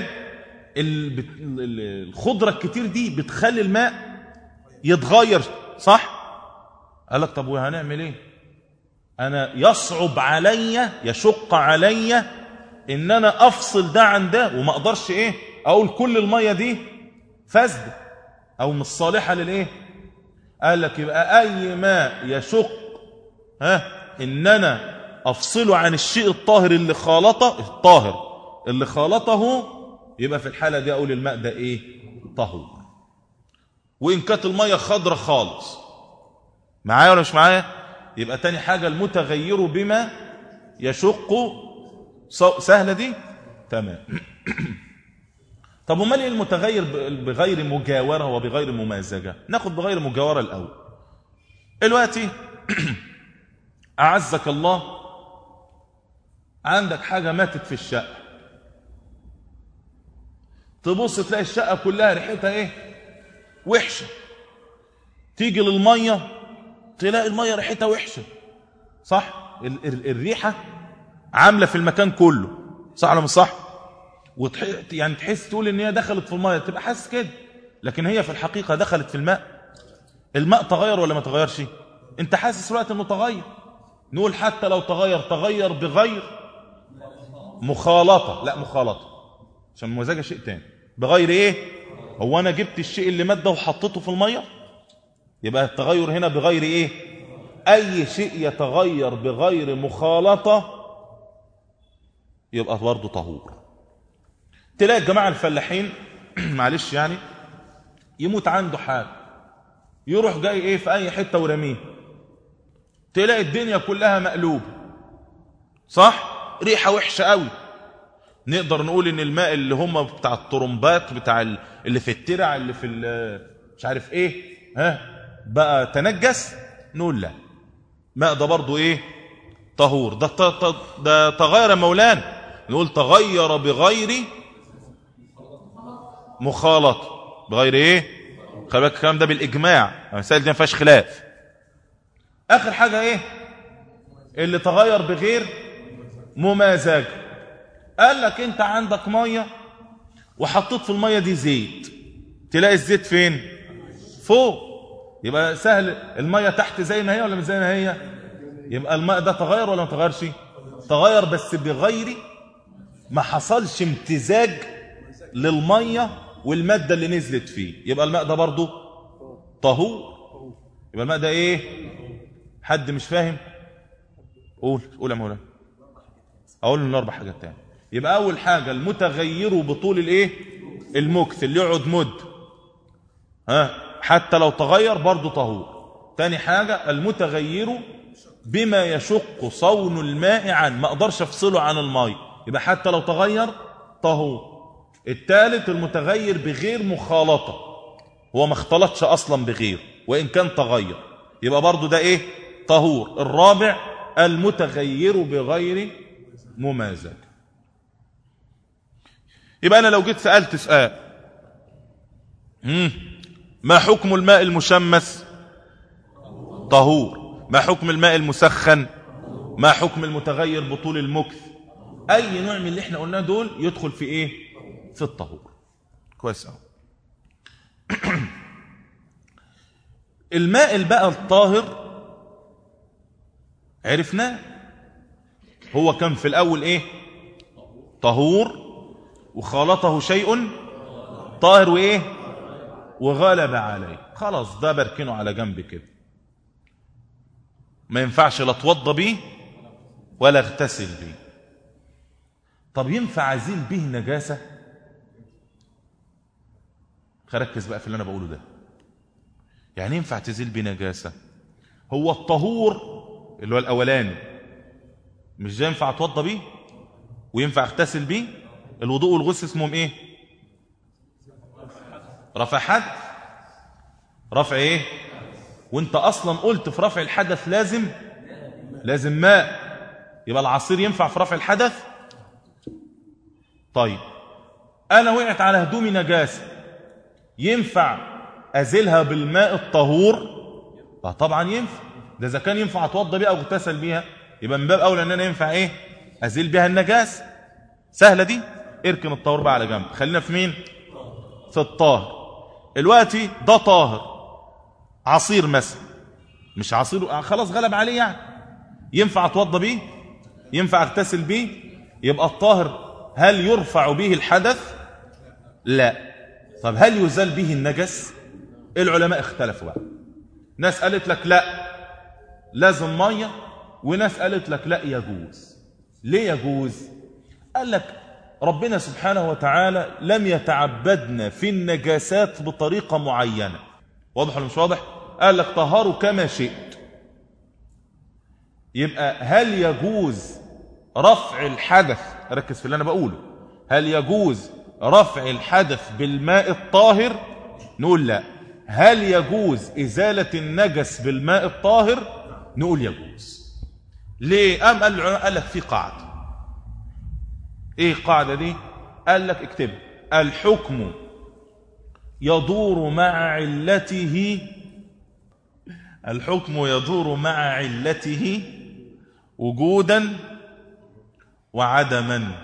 الخضرة الكتير دي بتخلي الماء يتغير صح قال لك طب وهنعمل ايه انا يصعب عليا يشق عليا ان انا افصل ده عن ده وما اقدرش ايه اقول كل المية دي فاسده او مش صالحة للايه قال لك يبقى اي ماء يشق ها ان انا افصله عن الشيء الطاهر اللي خالطه الطاهر اللي خالطه يبقى في الحالة دي اقول الماء ده ايه طهور وان كانت المية خضرة خالص معايا ولا مش معايا يبقى تاني حاجة المتغير بما يشق سهلة دي تمام طب ومال ايه المتغير بغير مجاورة وبغير ممازجة ناخد بغير مجاورة الأول دلوقتي أعزك الله عندك حاجة ماتت في الشقة تبص تلاقي الشقة كلها ريحتها ايه وحشة تيجي للمية تلاقي المية ريحتها وحشة صح ال ال الريحة عاملة في المكان كله صح ولا مش صح وتح... يعني تحس تقول ان هي دخلت في المية تبقى حاسس كده لكن هي في الحقيقة دخلت في الماء الماء تغير ولا ما تغيرش انت حاسس الوقت انه تغير نقول حتى لو تغير تغير بغير مخالطة لا مخالطة عشان المزاجة شيء تاني بغير ايه هو انا جبت الشيء اللي مادة وحطيته في المية يبقى التغير هنا بغير ايه اي شيء يتغير بغير مخالطة يبقى برضه طهور تلاقي الجماعة الفلاحين معلش يعني يموت عنده حال يروح جاي ايه في اي حتة ورميه تلاقي الدنيا كلها مقلوبة صح ريحة وحشة قوي نقدر نقول ان الماء اللي هم بتاع الطرمبات بتاع اللي في الترع اللي في مش عارف ايه ها بقى تنجس نقول لا ماء ده برضو ايه طهور ده ده تغير مولانا نقول تغير بغير مخالط بغير ايه خلي بالك الكلام ده بالاجماع المسائل دي ما فيهاش خلاف اخر حاجه ايه اللي تغير بغير ممازج قال لك انت عندك ميه وحطيت في الميه دي زيت تلاقي الزيت فين فوق يبقى سهل الميه تحت زي ما هي ولا مش زي ما هي يبقى الماء ده تغير ولا ما تغيرش تغير بس بغير ما حصلش امتزاج للميه والماده اللي نزلت فيه يبقى الماء ده برضه طهور يبقى الماء ده ايه حد مش فاهم قول قول يا مولانا اقول له اربع حاجات تاني يبقى اول حاجه المتغير بطول الايه المكث اللي يقعد مد ها حتى لو تغير برضه طهور تاني حاجه المتغير بما يشق صون الماء عن ما اقدرش افصله عن الماء يبقى حتى لو تغير طهور الثالث المتغير بغير مخالطه هو ما اختلطش اصلا بغير وان كان تغير يبقى برضه ده ايه طهور الرابع المتغير بغير ممازج يبقى انا لو جيت سالت سؤال مم. ما حكم الماء المشمس طهور ما حكم الماء المسخن ما حكم المتغير بطول المكث اي نوع من اللي احنا قلناه دول يدخل في ايه في الطهور كويس قوي الماء البقى الطاهر عرفناه هو كان في الاول ايه طهور وخالطه شيء طاهر وايه وغلب عليه خلاص ده بركنه على جنب كده ما ينفعش لا اتوضى بيه ولا اغتسل بيه طب ينفع ازيل به نجاسه ركز بقى في اللي انا بقوله ده يعني ينفع تزيل بيه نجاسه هو الطهور اللي هو الاولاني مش ده ينفع اتوضى بيه وينفع اغتسل بيه الوضوء والغسل اسمهم ايه رفع حدث رفع ايه وانت اصلا قلت في رفع الحدث لازم لازم ماء يبقى العصير ينفع في رفع الحدث طيب انا وقعت على هدومي نجاسه ينفع ازيلها بالماء الطهور اه طبعا ينفع ده اذا كان ينفع اتوضى بيها او اغتسل بيها يبقى من باب اولى ان انا ينفع ايه ازيل بيها النجاسه سهله دي اركن الطهور بقى على جنب خلينا في مين في الطاهر دلوقتي ده طاهر عصير مثلا مش عصير خلاص غلب عليه يعني ينفع اتوضى بيه ينفع اغتسل بيه يبقى الطاهر هل يرفع به الحدث لا طب هل يزال به النجس العلماء اختلفوا بقى ناس قالت لك لا لازم ميه وناس قالت لك لا يجوز ليه يجوز قال لك ربنا سبحانه وتعالى لم يتعبدنا في النجاسات بطريقة معينة واضح ولا مش واضح قال لك طهروا كما شئت يبقى هل يجوز رفع الحدث ركز في اللي أنا بقوله هل يجوز رفع الحدث بالماء الطاهر نقول لا هل يجوز إزالة النجس بالماء الطاهر نقول يجوز ليه قام قال العلماء قال لك في قاعده ايه القاعده دي قال لك اكتب الحكم يدور مع علته الحكم يدور مع علته وجودا وعدما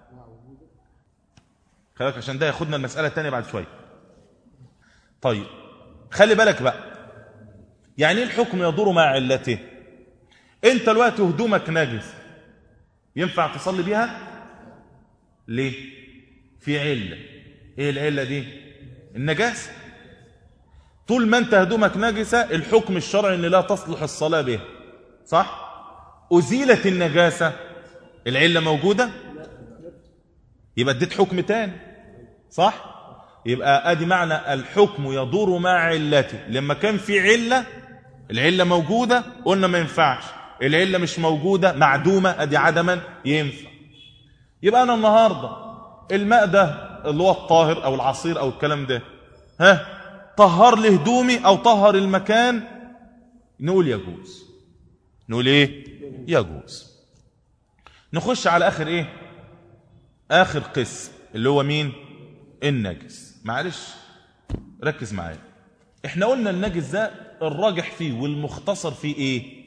خليك عشان ده ياخدنا المسألة الثانية بعد شوية طيب خلي بالك بقى يعني ايه الحكم يدور مع علته انت الوقت هدومك نجس ينفع تصلي بيها ليه في علة ايه العلة دي النجاسة طول ما انت هدومك نجسة الحكم الشرعي ان لا تصلح الصلاة بها صح أزيلت النجاسة العلة موجودة يبقى اديت حكم تاني صح يبقى ادي معنى الحكم يدور مع علته لما كان في علة العلة موجودة قلنا ما ينفعش العلة مش موجودة معدومة ادي عدما ينفع يبقى انا النهاردة الماء ده اللي هو الطاهر او العصير او الكلام ده ها طهر لي هدومي او طهر المكان نقول يجوز نقول ايه يجوز نخش على اخر ايه اخر قسم اللي هو مين النجس معلش ركز معايا احنا قلنا النجس ده الراجح فيه والمختصر فيه ايه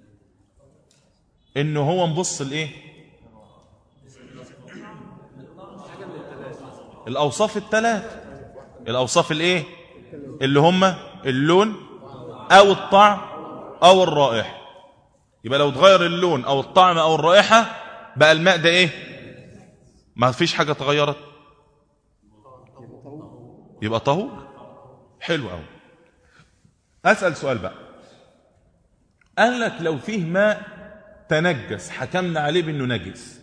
انه هو نبص لايه الاوصاف الثلاث الاوصاف الايه اللي هم اللون او الطعم او الرائحه يبقى لو اتغير اللون او الطعم او الرائحه بقى الماء ده ايه ما فيش حاجه اتغيرت يبقى طهور حلو قوي اسال سؤال بقى قال لك لو فيه ماء تنجس حكمنا عليه بأنه نجس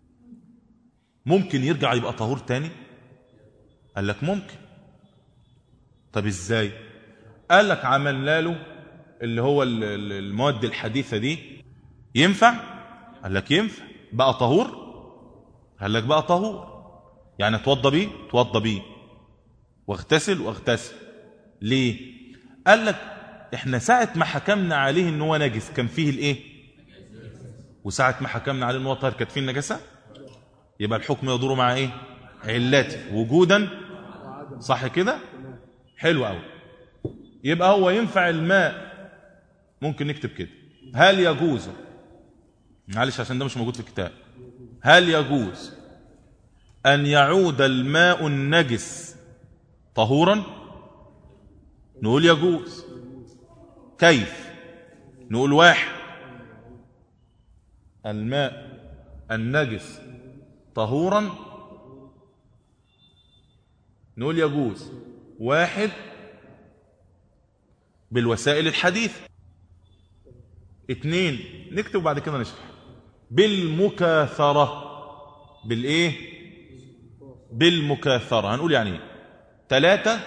ممكن يرجع يبقى طهور تاني قال لك ممكن طب ازاي قال لك عملنا له اللي هو ال- ال- المواد الحديثة دي ينفع قال لك ينفع بقى طهور قال لك بقى طهور يعني اتوضى بيه اتوضى بيه واغتسل واغتسل ليه قال لك احنا ساعة ما حكمنا عليه ان هو نجس كان فيه الايه وساعة ما حكمنا عليه ان هو طاهر كانت فيه النجاسة يبقى الحكم يدور مع ايه علته وجودا صح كده حلو قوي يبقى هو ينفع الماء ممكن نكتب كده هل يجوز معلش عشان ده مش موجود في الكتاب هل يجوز أن يعود الماء النجس طهورا نقول يجوز كيف نقول واحد الماء النجس طهورا نقول يجوز واحد بالوسائل الحديثة اتنين نكتب بعد كده نشرح بالمكاثرة بالايه بالمكاثرة هنقول يعني ايه ثلاثة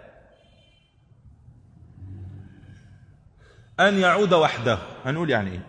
أن يعود وحده هنقول يعني ايه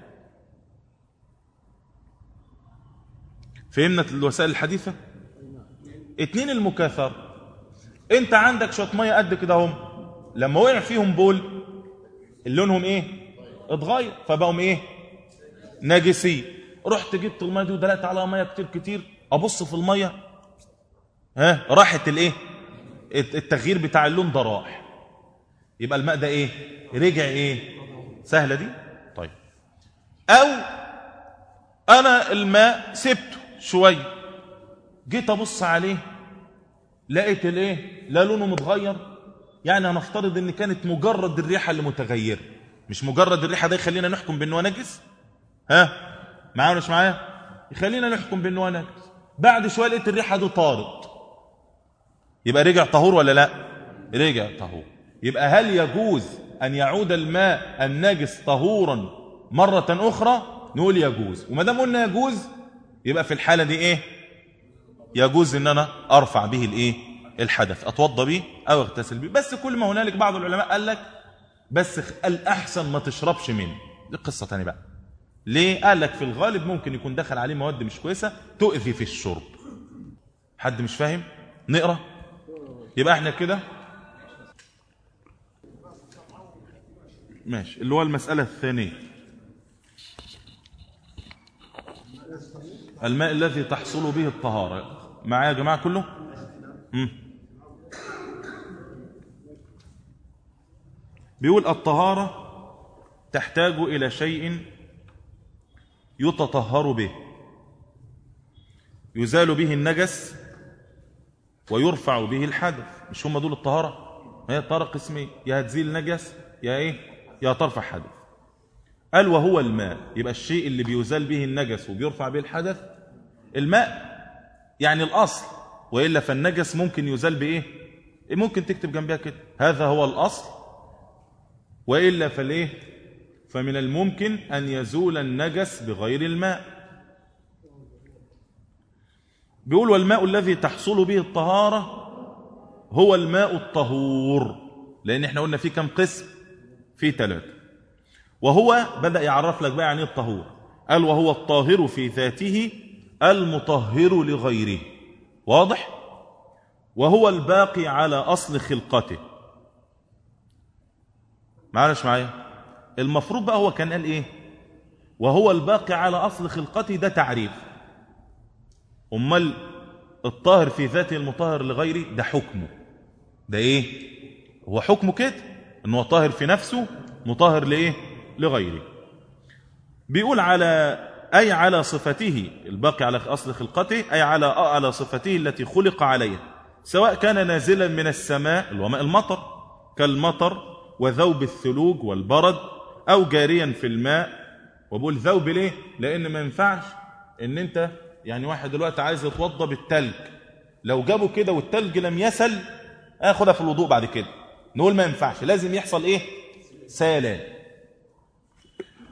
فهمنا الوسائل الحديثة اتنين المكاثرة انت عندك شوية مية قد كده هم لما وقع فيهم بول لونهم ايه اتغير فبقوا ايه نجسين رحت جبت الميه دي ودلقت على ميه كتير كتير ابص في الميه ها راحت الايه التغيير بتاع اللون ده راح يبقى الماء ده ايه رجع ايه سهله دي طيب او انا الماء سبته شويه جيت ابص عليه لقيت الايه لا لونه متغير يعني هنفترض ان كانت مجرد الريحه اللي متغيره مش مجرد الريحه ده يخلينا نحكم بانه نجس ها معايا ولا مش معايا يخلينا نحكم بانه هو نجس بعد شويه لقيت الريحه دي طارت يبقى رجع طهور ولا لا رجع طهور يبقى هل يجوز ان يعود الماء النجس طهورا مره اخرى نقول يجوز وما دام قلنا يجوز يبقى في الحاله دي ايه يجوز ان انا ارفع به الايه الحدث اتوضى به او اغتسل به بس كل ما هنالك بعض العلماء قال لك بس الاحسن ما تشربش منه دي قصه ثانيه بقى ليه قال لك في الغالب ممكن يكون دخل عليه مواد مش كويسه تؤذي في الشرب حد مش فاهم نقرا يبقى احنا كده ماشي اللي هو المساله الثانيه الماء الذي تحصل به الطهاره معايا يا جماعه كله مم. بيقول الطهاره تحتاج الى شيء يتطهر به يزال به النجس ويرفع به الحدث مش هم دول الطهارة هي الطهارة قسمين يا هتزيل نجس يا ايه يا ترفع حدث قال وهو الماء يبقى الشيء اللي بيزال به النجس وبيرفع به الحدث الماء يعني الأصل وإلا فالنجس ممكن يزال بإيه ممكن تكتب جنبها كده هذا هو الأصل وإلا فالإيه فمن الممكن أن يزول النجس بغير الماء بيقول والماء الذي تحصل به الطهارة هو الماء الطهور لأن احنا قلنا فيه كم قسم فيه ثلاثة وهو بدأ يعرف لك بقى يعني الطهور قال وهو الطاهر في ذاته المطهر لغيره واضح وهو الباقي على أصل خلقته معلش معايا المفروض بقى هو كان قال ايه وهو الباقي على اصل خلقته ده تعريف امال الطاهر في ذاته المطهر لغيره ده حكمه ده ايه هو حكمه كده ان هو طاهر في نفسه مطهر لايه لغيره بيقول على اي على صفته الباقي على اصل خلقته اي على على صفته التي خلق عليها سواء كان نازلا من السماء الوماء المطر كالمطر وذوب الثلوج والبرد او جاريا في الماء وبقول ذوب ليه لان ما ينفعش ان انت يعني واحد دلوقتي عايز يتوضى بالتلج لو جابه كده والتلج لم يسل اخدها في الوضوء بعد كده نقول ما ينفعش لازم يحصل ايه سالان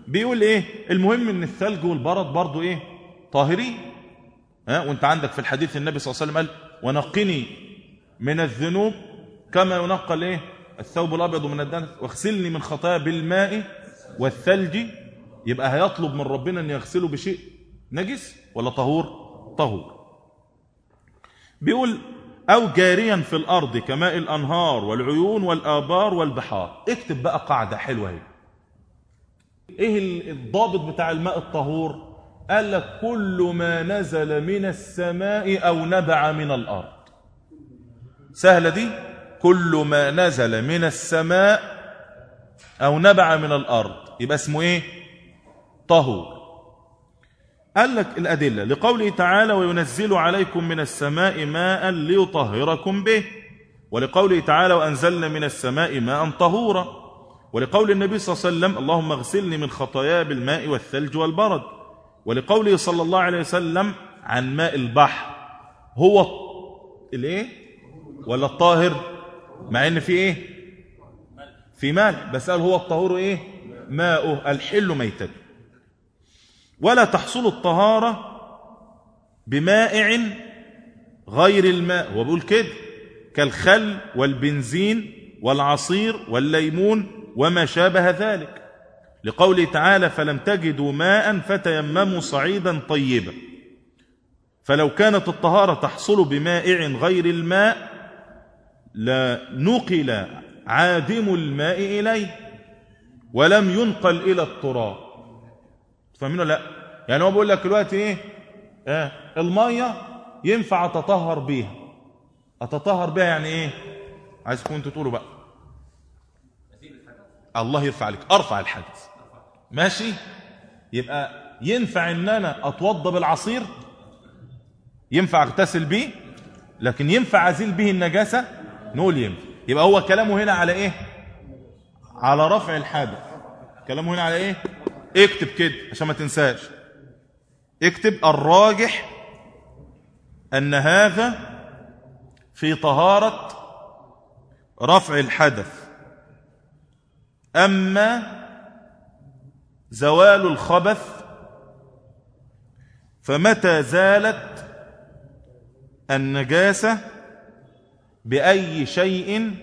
بيقول ايه المهم ان الثلج والبرد برضو ايه طاهرين ها وانت عندك في الحديث النبي صلى الله عليه وسلم قال ونقني من الذنوب كما ينقى الايه الثوب الابيض من الدنس واغسلني من خطايا بالماء والثلج يبقى هيطلب من ربنا ان يغسله بشيء نجس ولا طهور طهور بيقول او جاريا في الارض كماء الانهار والعيون والابار والبحار اكتب بقى قاعده حلوه اهي ايه الضابط بتاع الماء الطهور قال لك كل ما نزل من السماء او نبع من الارض سهله دي كل ما نزل من السماء او نبع من الارض يبقى اسمه ايه طهور قال لك الأدلة لقوله تعالى وينزل عليكم من السماء ماء ليطهركم به ولقوله تعالى وأنزلنا من السماء ماء طهورا ولقول النبي صلى الله عليه وسلم اللهم اغسلني من خطاياي بالماء والثلج والبرد ولقوله صلى الله عليه وسلم عن ماء البحر هو الايه ولا الطاهر مع ان في ايه في ماء بس قال هو الطهور ايه ماؤه الحل ميتته ولا تحصل الطهارة بمائع غير الماء هو بيقول كده كالخل والبنزين والعصير والليمون وما شابه ذلك لقوله تعالى فلم تجدوا ماء فتيمموا صعيدا طيبا فلو كانت الطهارة تحصل بمائع غير الماء لنقل عادم الماء إليه ولم ينقل إلى التراب فاهمين لا يعني هو بيقول لك دلوقتي ايه آه الميه ينفع اتطهر بيها اتطهر بيها يعني ايه عايزكم انتوا تقولوا بقى الله يرفع عليك ارفع الحدث ماشي يبقى ينفع ان انا اتوضى بالعصير ينفع اغتسل بيه لكن ينفع ازيل به النجاسه نقول ينفع يبقى هو كلامه هنا على ايه على رفع الحدث كلامه هنا على ايه اكتب كده عشان ما تنساش اكتب الراجح ان هذا في طهارة رفع الحدث اما زوال الخبث فمتى زالت النجاسة بأي شيء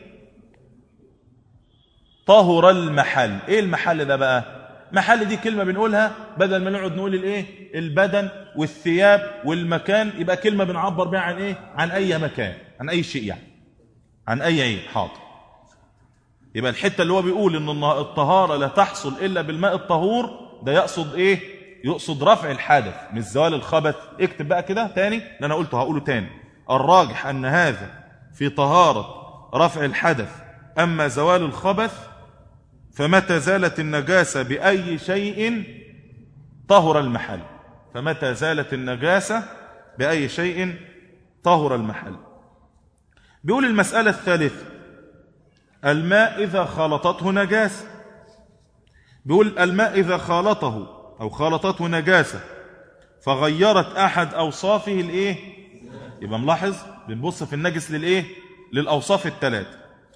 طهر المحل ايه المحل ده بقى محل دي كلمة بنقولها بدل ما نقعد نقول الايه البدن والثياب والمكان يبقى كلمة بنعبر بها عن ايه عن اي مكان عن اي شيء يعني عن اي عين حاضر يبقى الحتة اللي هو بيقول ان الطهارة لا تحصل الا بالماء الطهور ده يقصد ايه يقصد رفع الحدث مش زوال الخبث اكتب بقى كده تاني اللي انا قلته هقوله تاني الراجح ان هذا في طهارة رفع الحدث اما زوال الخبث فمتى زالت النجاسة بأي شيء طهر المحل فمتى زالت النجاسة بأي شيء طهر المحل بيقول المسألة الثالثة الماء إذا خالطته نجاسة بيقول الماء إذا خالطه أو خالطته نجاسة فغيرت أحد أوصافه الإيه يبقى ملاحظ بنبص في النجس للإيه للأوصاف الثلاثة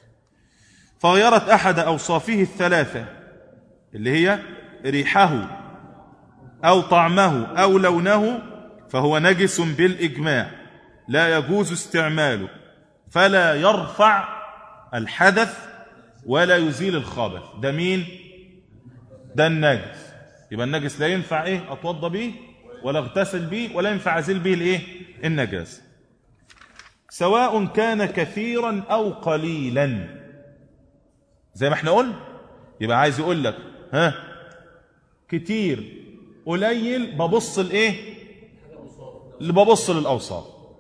فغيرت أحد أوصافه الثلاثة اللي هي ريحه أو طعمه أو لونه فهو نجس بالإجماع لا يجوز استعماله فلا يرفع الحدث ولا يزيل الخبث ده مين ده النجس يبقى النجس لا ينفع ايه اتوضى به ولا اغتسل به ولا ينفع ازيل به الايه النجاسه سواء كان كثيرا او قليلا زي ما احنا قلنا يبقى عايز يقول لك ها كتير قليل ببص لايه اللي ببص للاوصاف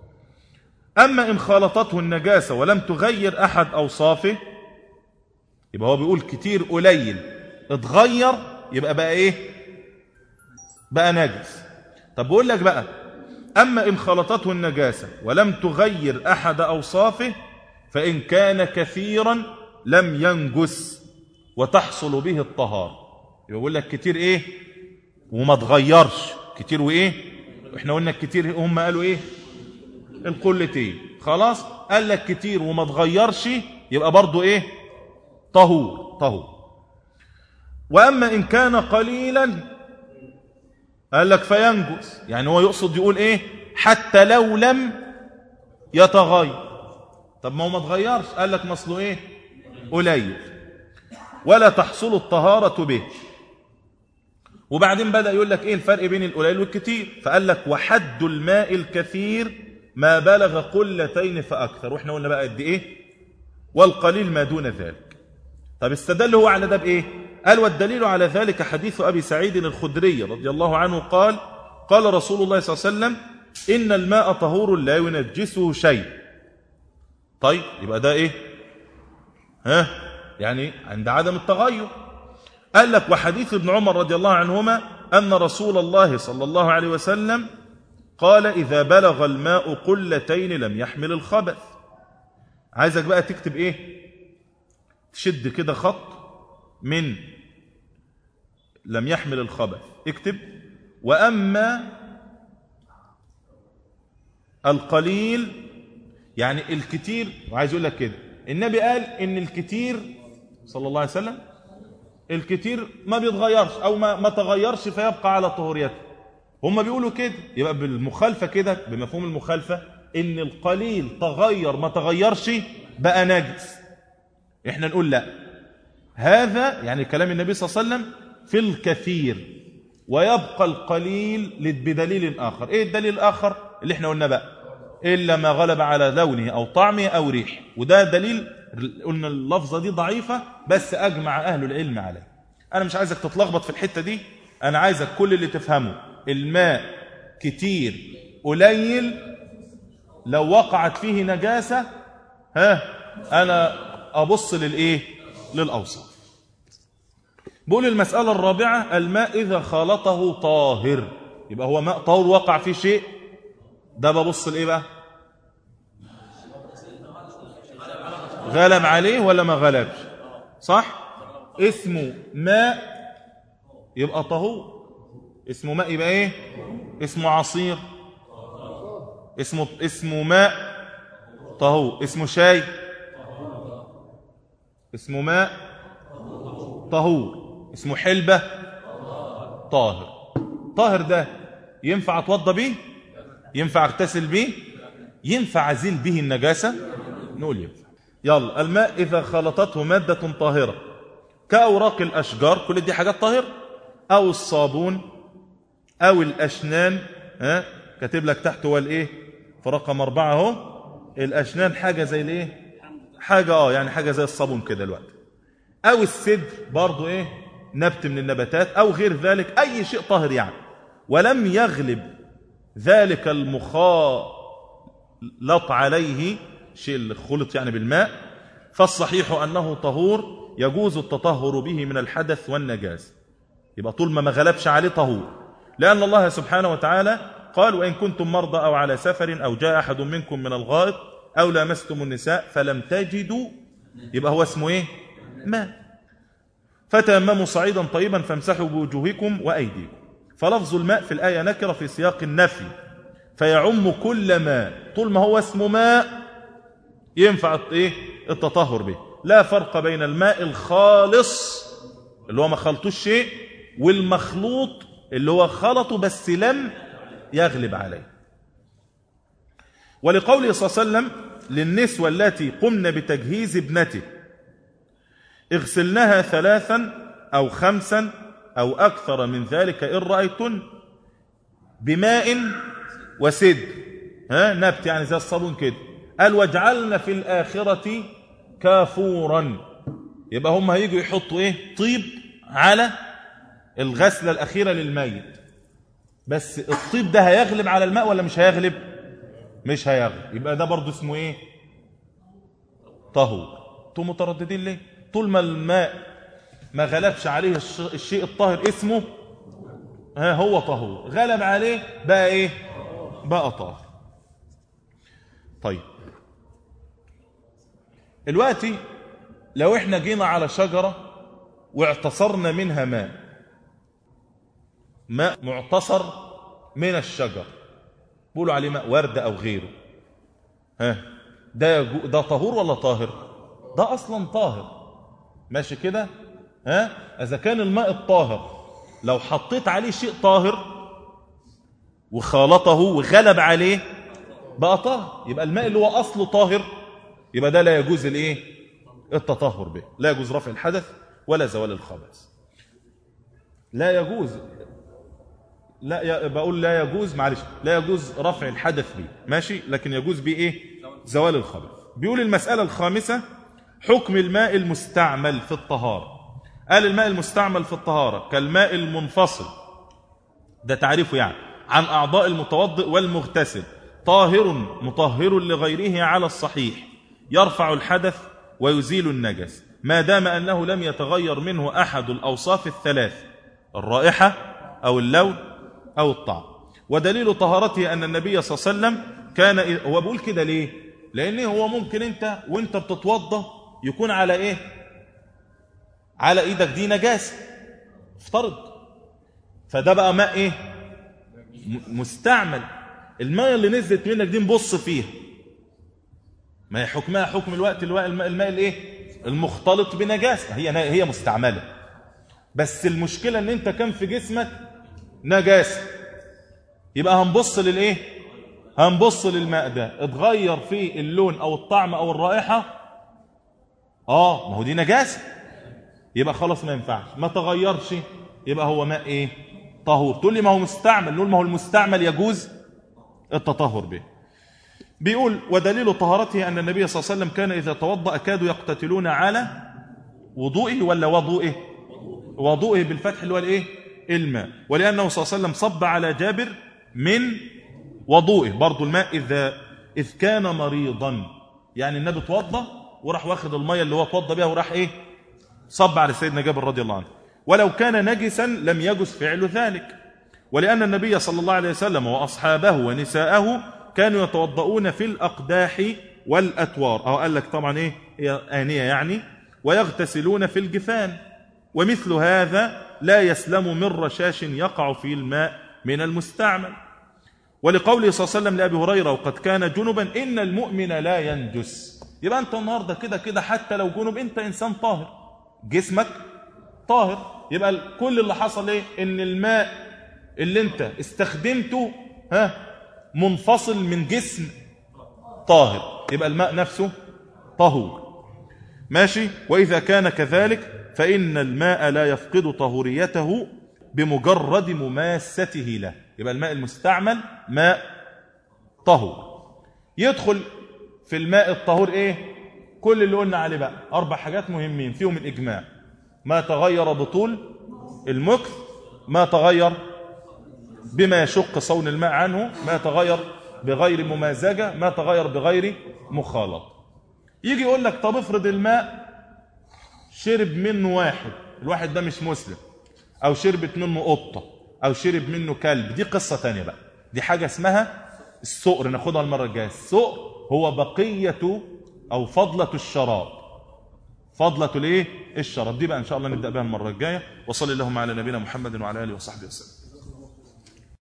اما ان خالطته النجاسه ولم تغير احد اوصافه يبقى هو بيقول كتير قليل اتغير يبقى بقى ايه بقى نجس طب بقول لك بقى اما ان خلطته النجاسه ولم تغير احد اوصافه فان كان كثيرا لم ينجس وتحصل به الطهارة يقول لك كتير ايه وما تغيرش كتير وايه احنا قلنا كتير هم قالوا ايه القلتين خلاص قال لك كتير وما تغيرش يبقى برضو ايه طهور طهور وأما إن كان قليلا قال لك فينجس يعني هو يقصد يقول إيه حتى لو لم يتغير طب ما هو ما تغيرش قال لك مصله إيه قليل ولا تحصل الطهارة به وبعدين بدأ يقول لك إيه الفرق بين القليل والكتير فقال لك وحد الماء الكثير ما بلغ قلتين فأكثر وإحنا قلنا بقى قد إيه والقليل ما دون ذلك طب استدل هو على ده بإيه قال والدليل على ذلك حديث أبي سعيد الخدري رضي الله عنه قال قال رسول الله صلى الله عليه وسلم إن الماء طهور لا ينجسه شيء طيب يبقى ده إيه ها يعني عند عدم التغير قال لك وحديث ابن عمر رضي الله عنهما أن رسول الله صلى الله عليه وسلم قال إذا بلغ الماء قلتين لم يحمل الخبث عايزك بقى تكتب إيه تشد كده خط من لم يحمل الخبث اكتب وأما القليل يعني الكتير وعايز يقول لك كده النبي قال ان الكتير صلى الله عليه وسلم الكتير ما بيتغيرش او ما, ما تغيرش فيبقى على طهوريته هم بيقولوا كده يبقى بالمخالفة كده بمفهوم المخالفة ان القليل تغير ما تغيرش بقى نجس احنا نقول لا هذا يعني كلام النبي صلى الله عليه وسلم في الكثير ويبقى القليل بدليل آخر ايه الدليل الآخر اللي احنا قلنا بقى إلا ما غلب على لونه أو طعمه أو ريح وده دليل قلنا اللفظة دي ضعيفة بس أجمع أهل العلم عليه أنا مش عايزك تتلخبط في الحتة دي أنا عايزك كل اللي تفهمه الماء كتير قليل لو وقعت فيه نجاسة ها أنا أبص للإيه للأوصاف بقول المسألة الرابعة الماء إذا خالطه طاهر يبقى هو ماء طاهر وقع فيه شيء ده ببص لإيه بقى غلب عليه ولا ما غلبش صح اسمه ماء يبقى طهور اسمه ماء يبقى ايه اسمه عصير اسمه اسمه ماء طهور اسمه شاي اسمه ماء طهور اسمه حلبة طاهر طاهر ده ينفع اتوضى بيه ينفع اغتسل بيه ينفع ازيل به النجاسة نقول ينفع يلا الماء إذا خلطته مادة طاهرة كأوراق الأشجار كل دي حاجات طاهرة أو الصابون أو الأشنان ها كاتب لك تحت هو الايه في رقم أربعة اهو الأشنان حاجة زي الايه حاجة اه يعني حاجة زي الصابون كده الوقت أو السدر برضو ايه نبت من النباتات أو غير ذلك أي شيء طاهر يعني ولم يغلب ذلك المخالط عليه شيء اللي خلط يعني بالماء فالصحيح أنه طهور يجوز التطهر به من الحدث والنجاس يبقى طول ما ما غلبش عليه طهور لأن الله سبحانه وتعالى قال وإن كنتم مرضى أو على سفر أو جاء أحد منكم من الغائط أو لامستم النساء فلم تجدوا يبقى هو اسمه إيه ماء فتيمموا صعيدا طيبا فامسحوا بوجوهكم وأيديكم فلفظ الماء في الآية نكرة في سياق النفي فيعم كل ماء طول ما هو اسمه ماء ينفع ايه التطهر به لا فرق بين الماء الخالص اللي هو ما خلطوش شيء والمخلوط اللي هو خلطه بس لم يغلب عليه ولقوله صلى الله عليه وسلم للنسوة التي قمن بتجهيز ابنته اغسلنها ثلاثا أو خمسا أو أكثر من ذلك إن رأيتن بماء وسد ها نبت يعني زي الصابون كده قال واجعلنا في الآخرة كافورا يبقى هم هيجوا يحطوا ايه طيب على الغسلة الأخيرة للميت بس الطيب ده هيغلب على الماء ولا مش هيغلب مش هيغلب يبقى ده برضو اسمه ايه طهور انتم مترددين ليه طول ما الماء ما غلبش عليه الشيء الطاهر اسمه ها هو طهور غلب عليه بقى ايه بقى طاهر طيب دلوقتي لو احنا جينا على شجرة واعتصرنا منها ماء ماء معتصر من الشجر بيقولوا عليه ماء وردة أو غيره ها ده ده طهور ولا طاهر ده أصلا طاهر ماشي كده ها اذا كان الماء الطاهر لو حطيت عليه شيء طاهر وخالطه وغلب عليه بقى طاهر يبقى الماء اللي هو اصله طاهر يبقى ده لا يجوز الايه التطهر به لا يجوز رفع الحدث ولا زوال الخبث لا يجوز لا ي... بقول لا يجوز معلش لا يجوز رفع الحدث به ماشي لكن يجوز به ايه زوال الخبث بيقول المسألة الخامسة حكم الماء المستعمل في الطهارة قال الماء المستعمل في الطهارة كالماء المنفصل ده تعريفه يعني عن أعضاء المتوضئ والمغتسل طاهر مطهر لغيره على الصحيح يرفع الحدث ويزيل النجس ما دام أنه لم يتغير منه أحد الأوصاف الثلاث الرائحة أو اللون أو الطعم ودليل طهارته أن النبي صلى الله عليه وسلم كان هو بيقول كده ليه لأن هو ممكن أنت وأنت بتتوضى يكون على إيه على إيدك دي نجاسة افترض فده بقى ماء إيه مستعمل الماء اللي نزلت منك دي نبص فيها ما هي حكمها حكم الوقت الماء الماء, الماء الايه المختلط بنجاسه هي هي مستعمله بس المشكله ان انت كان في جسمك نجاسه يبقى هنبص للايه هنبص للماء ده اتغير فيه اللون او الطعم او الرائحه اه ما هو دي نجاسه يبقى خلاص ما ينفعش ما تغيرش يبقى هو ماء ايه طهور تقول لي ما هو مستعمل نقول ما هو المستعمل يجوز التطهر به بيقول ودليل طهارته أن النبي صلى الله عليه وسلم كان إذا توضأ كادوا يقتتلون على وضوئه ولا وضوئه وضوئه بالفتح اللي هو الايه الماء ولأنه صلى الله عليه وسلم صب على جابر من وضوئه برضو الماء إذا إذ كان مريضا يعني النبي توضى وراح واخد المية اللي هو توضى بها وراح إيه صب على سيدنا جابر رضي الله عنه ولو كان نجسا لم يجز فعل ذلك ولأن النبي صلى الله عليه وسلم وأصحابه ونساءه كانوا يتوضؤون في الأقداح والأتوار أو قال لك طبعا إيه هي آنية يعني ويغتسلون في الجفان ومثل هذا لا يسلم من رشاش يقع في الماء من المستعمل ولقوله صلى الله عليه وسلم لأبي هريرة وقد كان جنبا إن المؤمن لا ينجس يبقى أنت النهاردة كده كده حتى لو جنب أنت إنسان طاهر جسمك طاهر يبقى كل اللي حصل إيه إن الماء اللي أنت استخدمته ها منفصل من جسم طاهر يبقى الماء نفسه طهور ماشي وإذا كان كذلك فإن الماء لا يفقد طهوريته بمجرد مماسته له يبقى الماء المستعمل ماء طهور يدخل في الماء الطهور ايه كل اللي قلنا عليه بقى اربع حاجات مهمين فيهم الاجماع ما تغير بطول المكث ما تغير بما يشق صون الماء عنه ما تغير بغير ممازجة ما تغير بغير مخالط يجي يقول لك طب افرض الماء شرب منه واحد الواحد ده مش مسلم او شربت منه قطة او شرب منه كلب دي قصة تانية بقى دي حاجة اسمها السؤر ناخدها المرة الجاية السؤر هو بقية او فضلة الشراب فضلة الايه الشراب دي بقى ان شاء الله نبدأ بها المرة الجاية وصلي اللهم على نبينا محمد وعلى اله وصحبه وسلم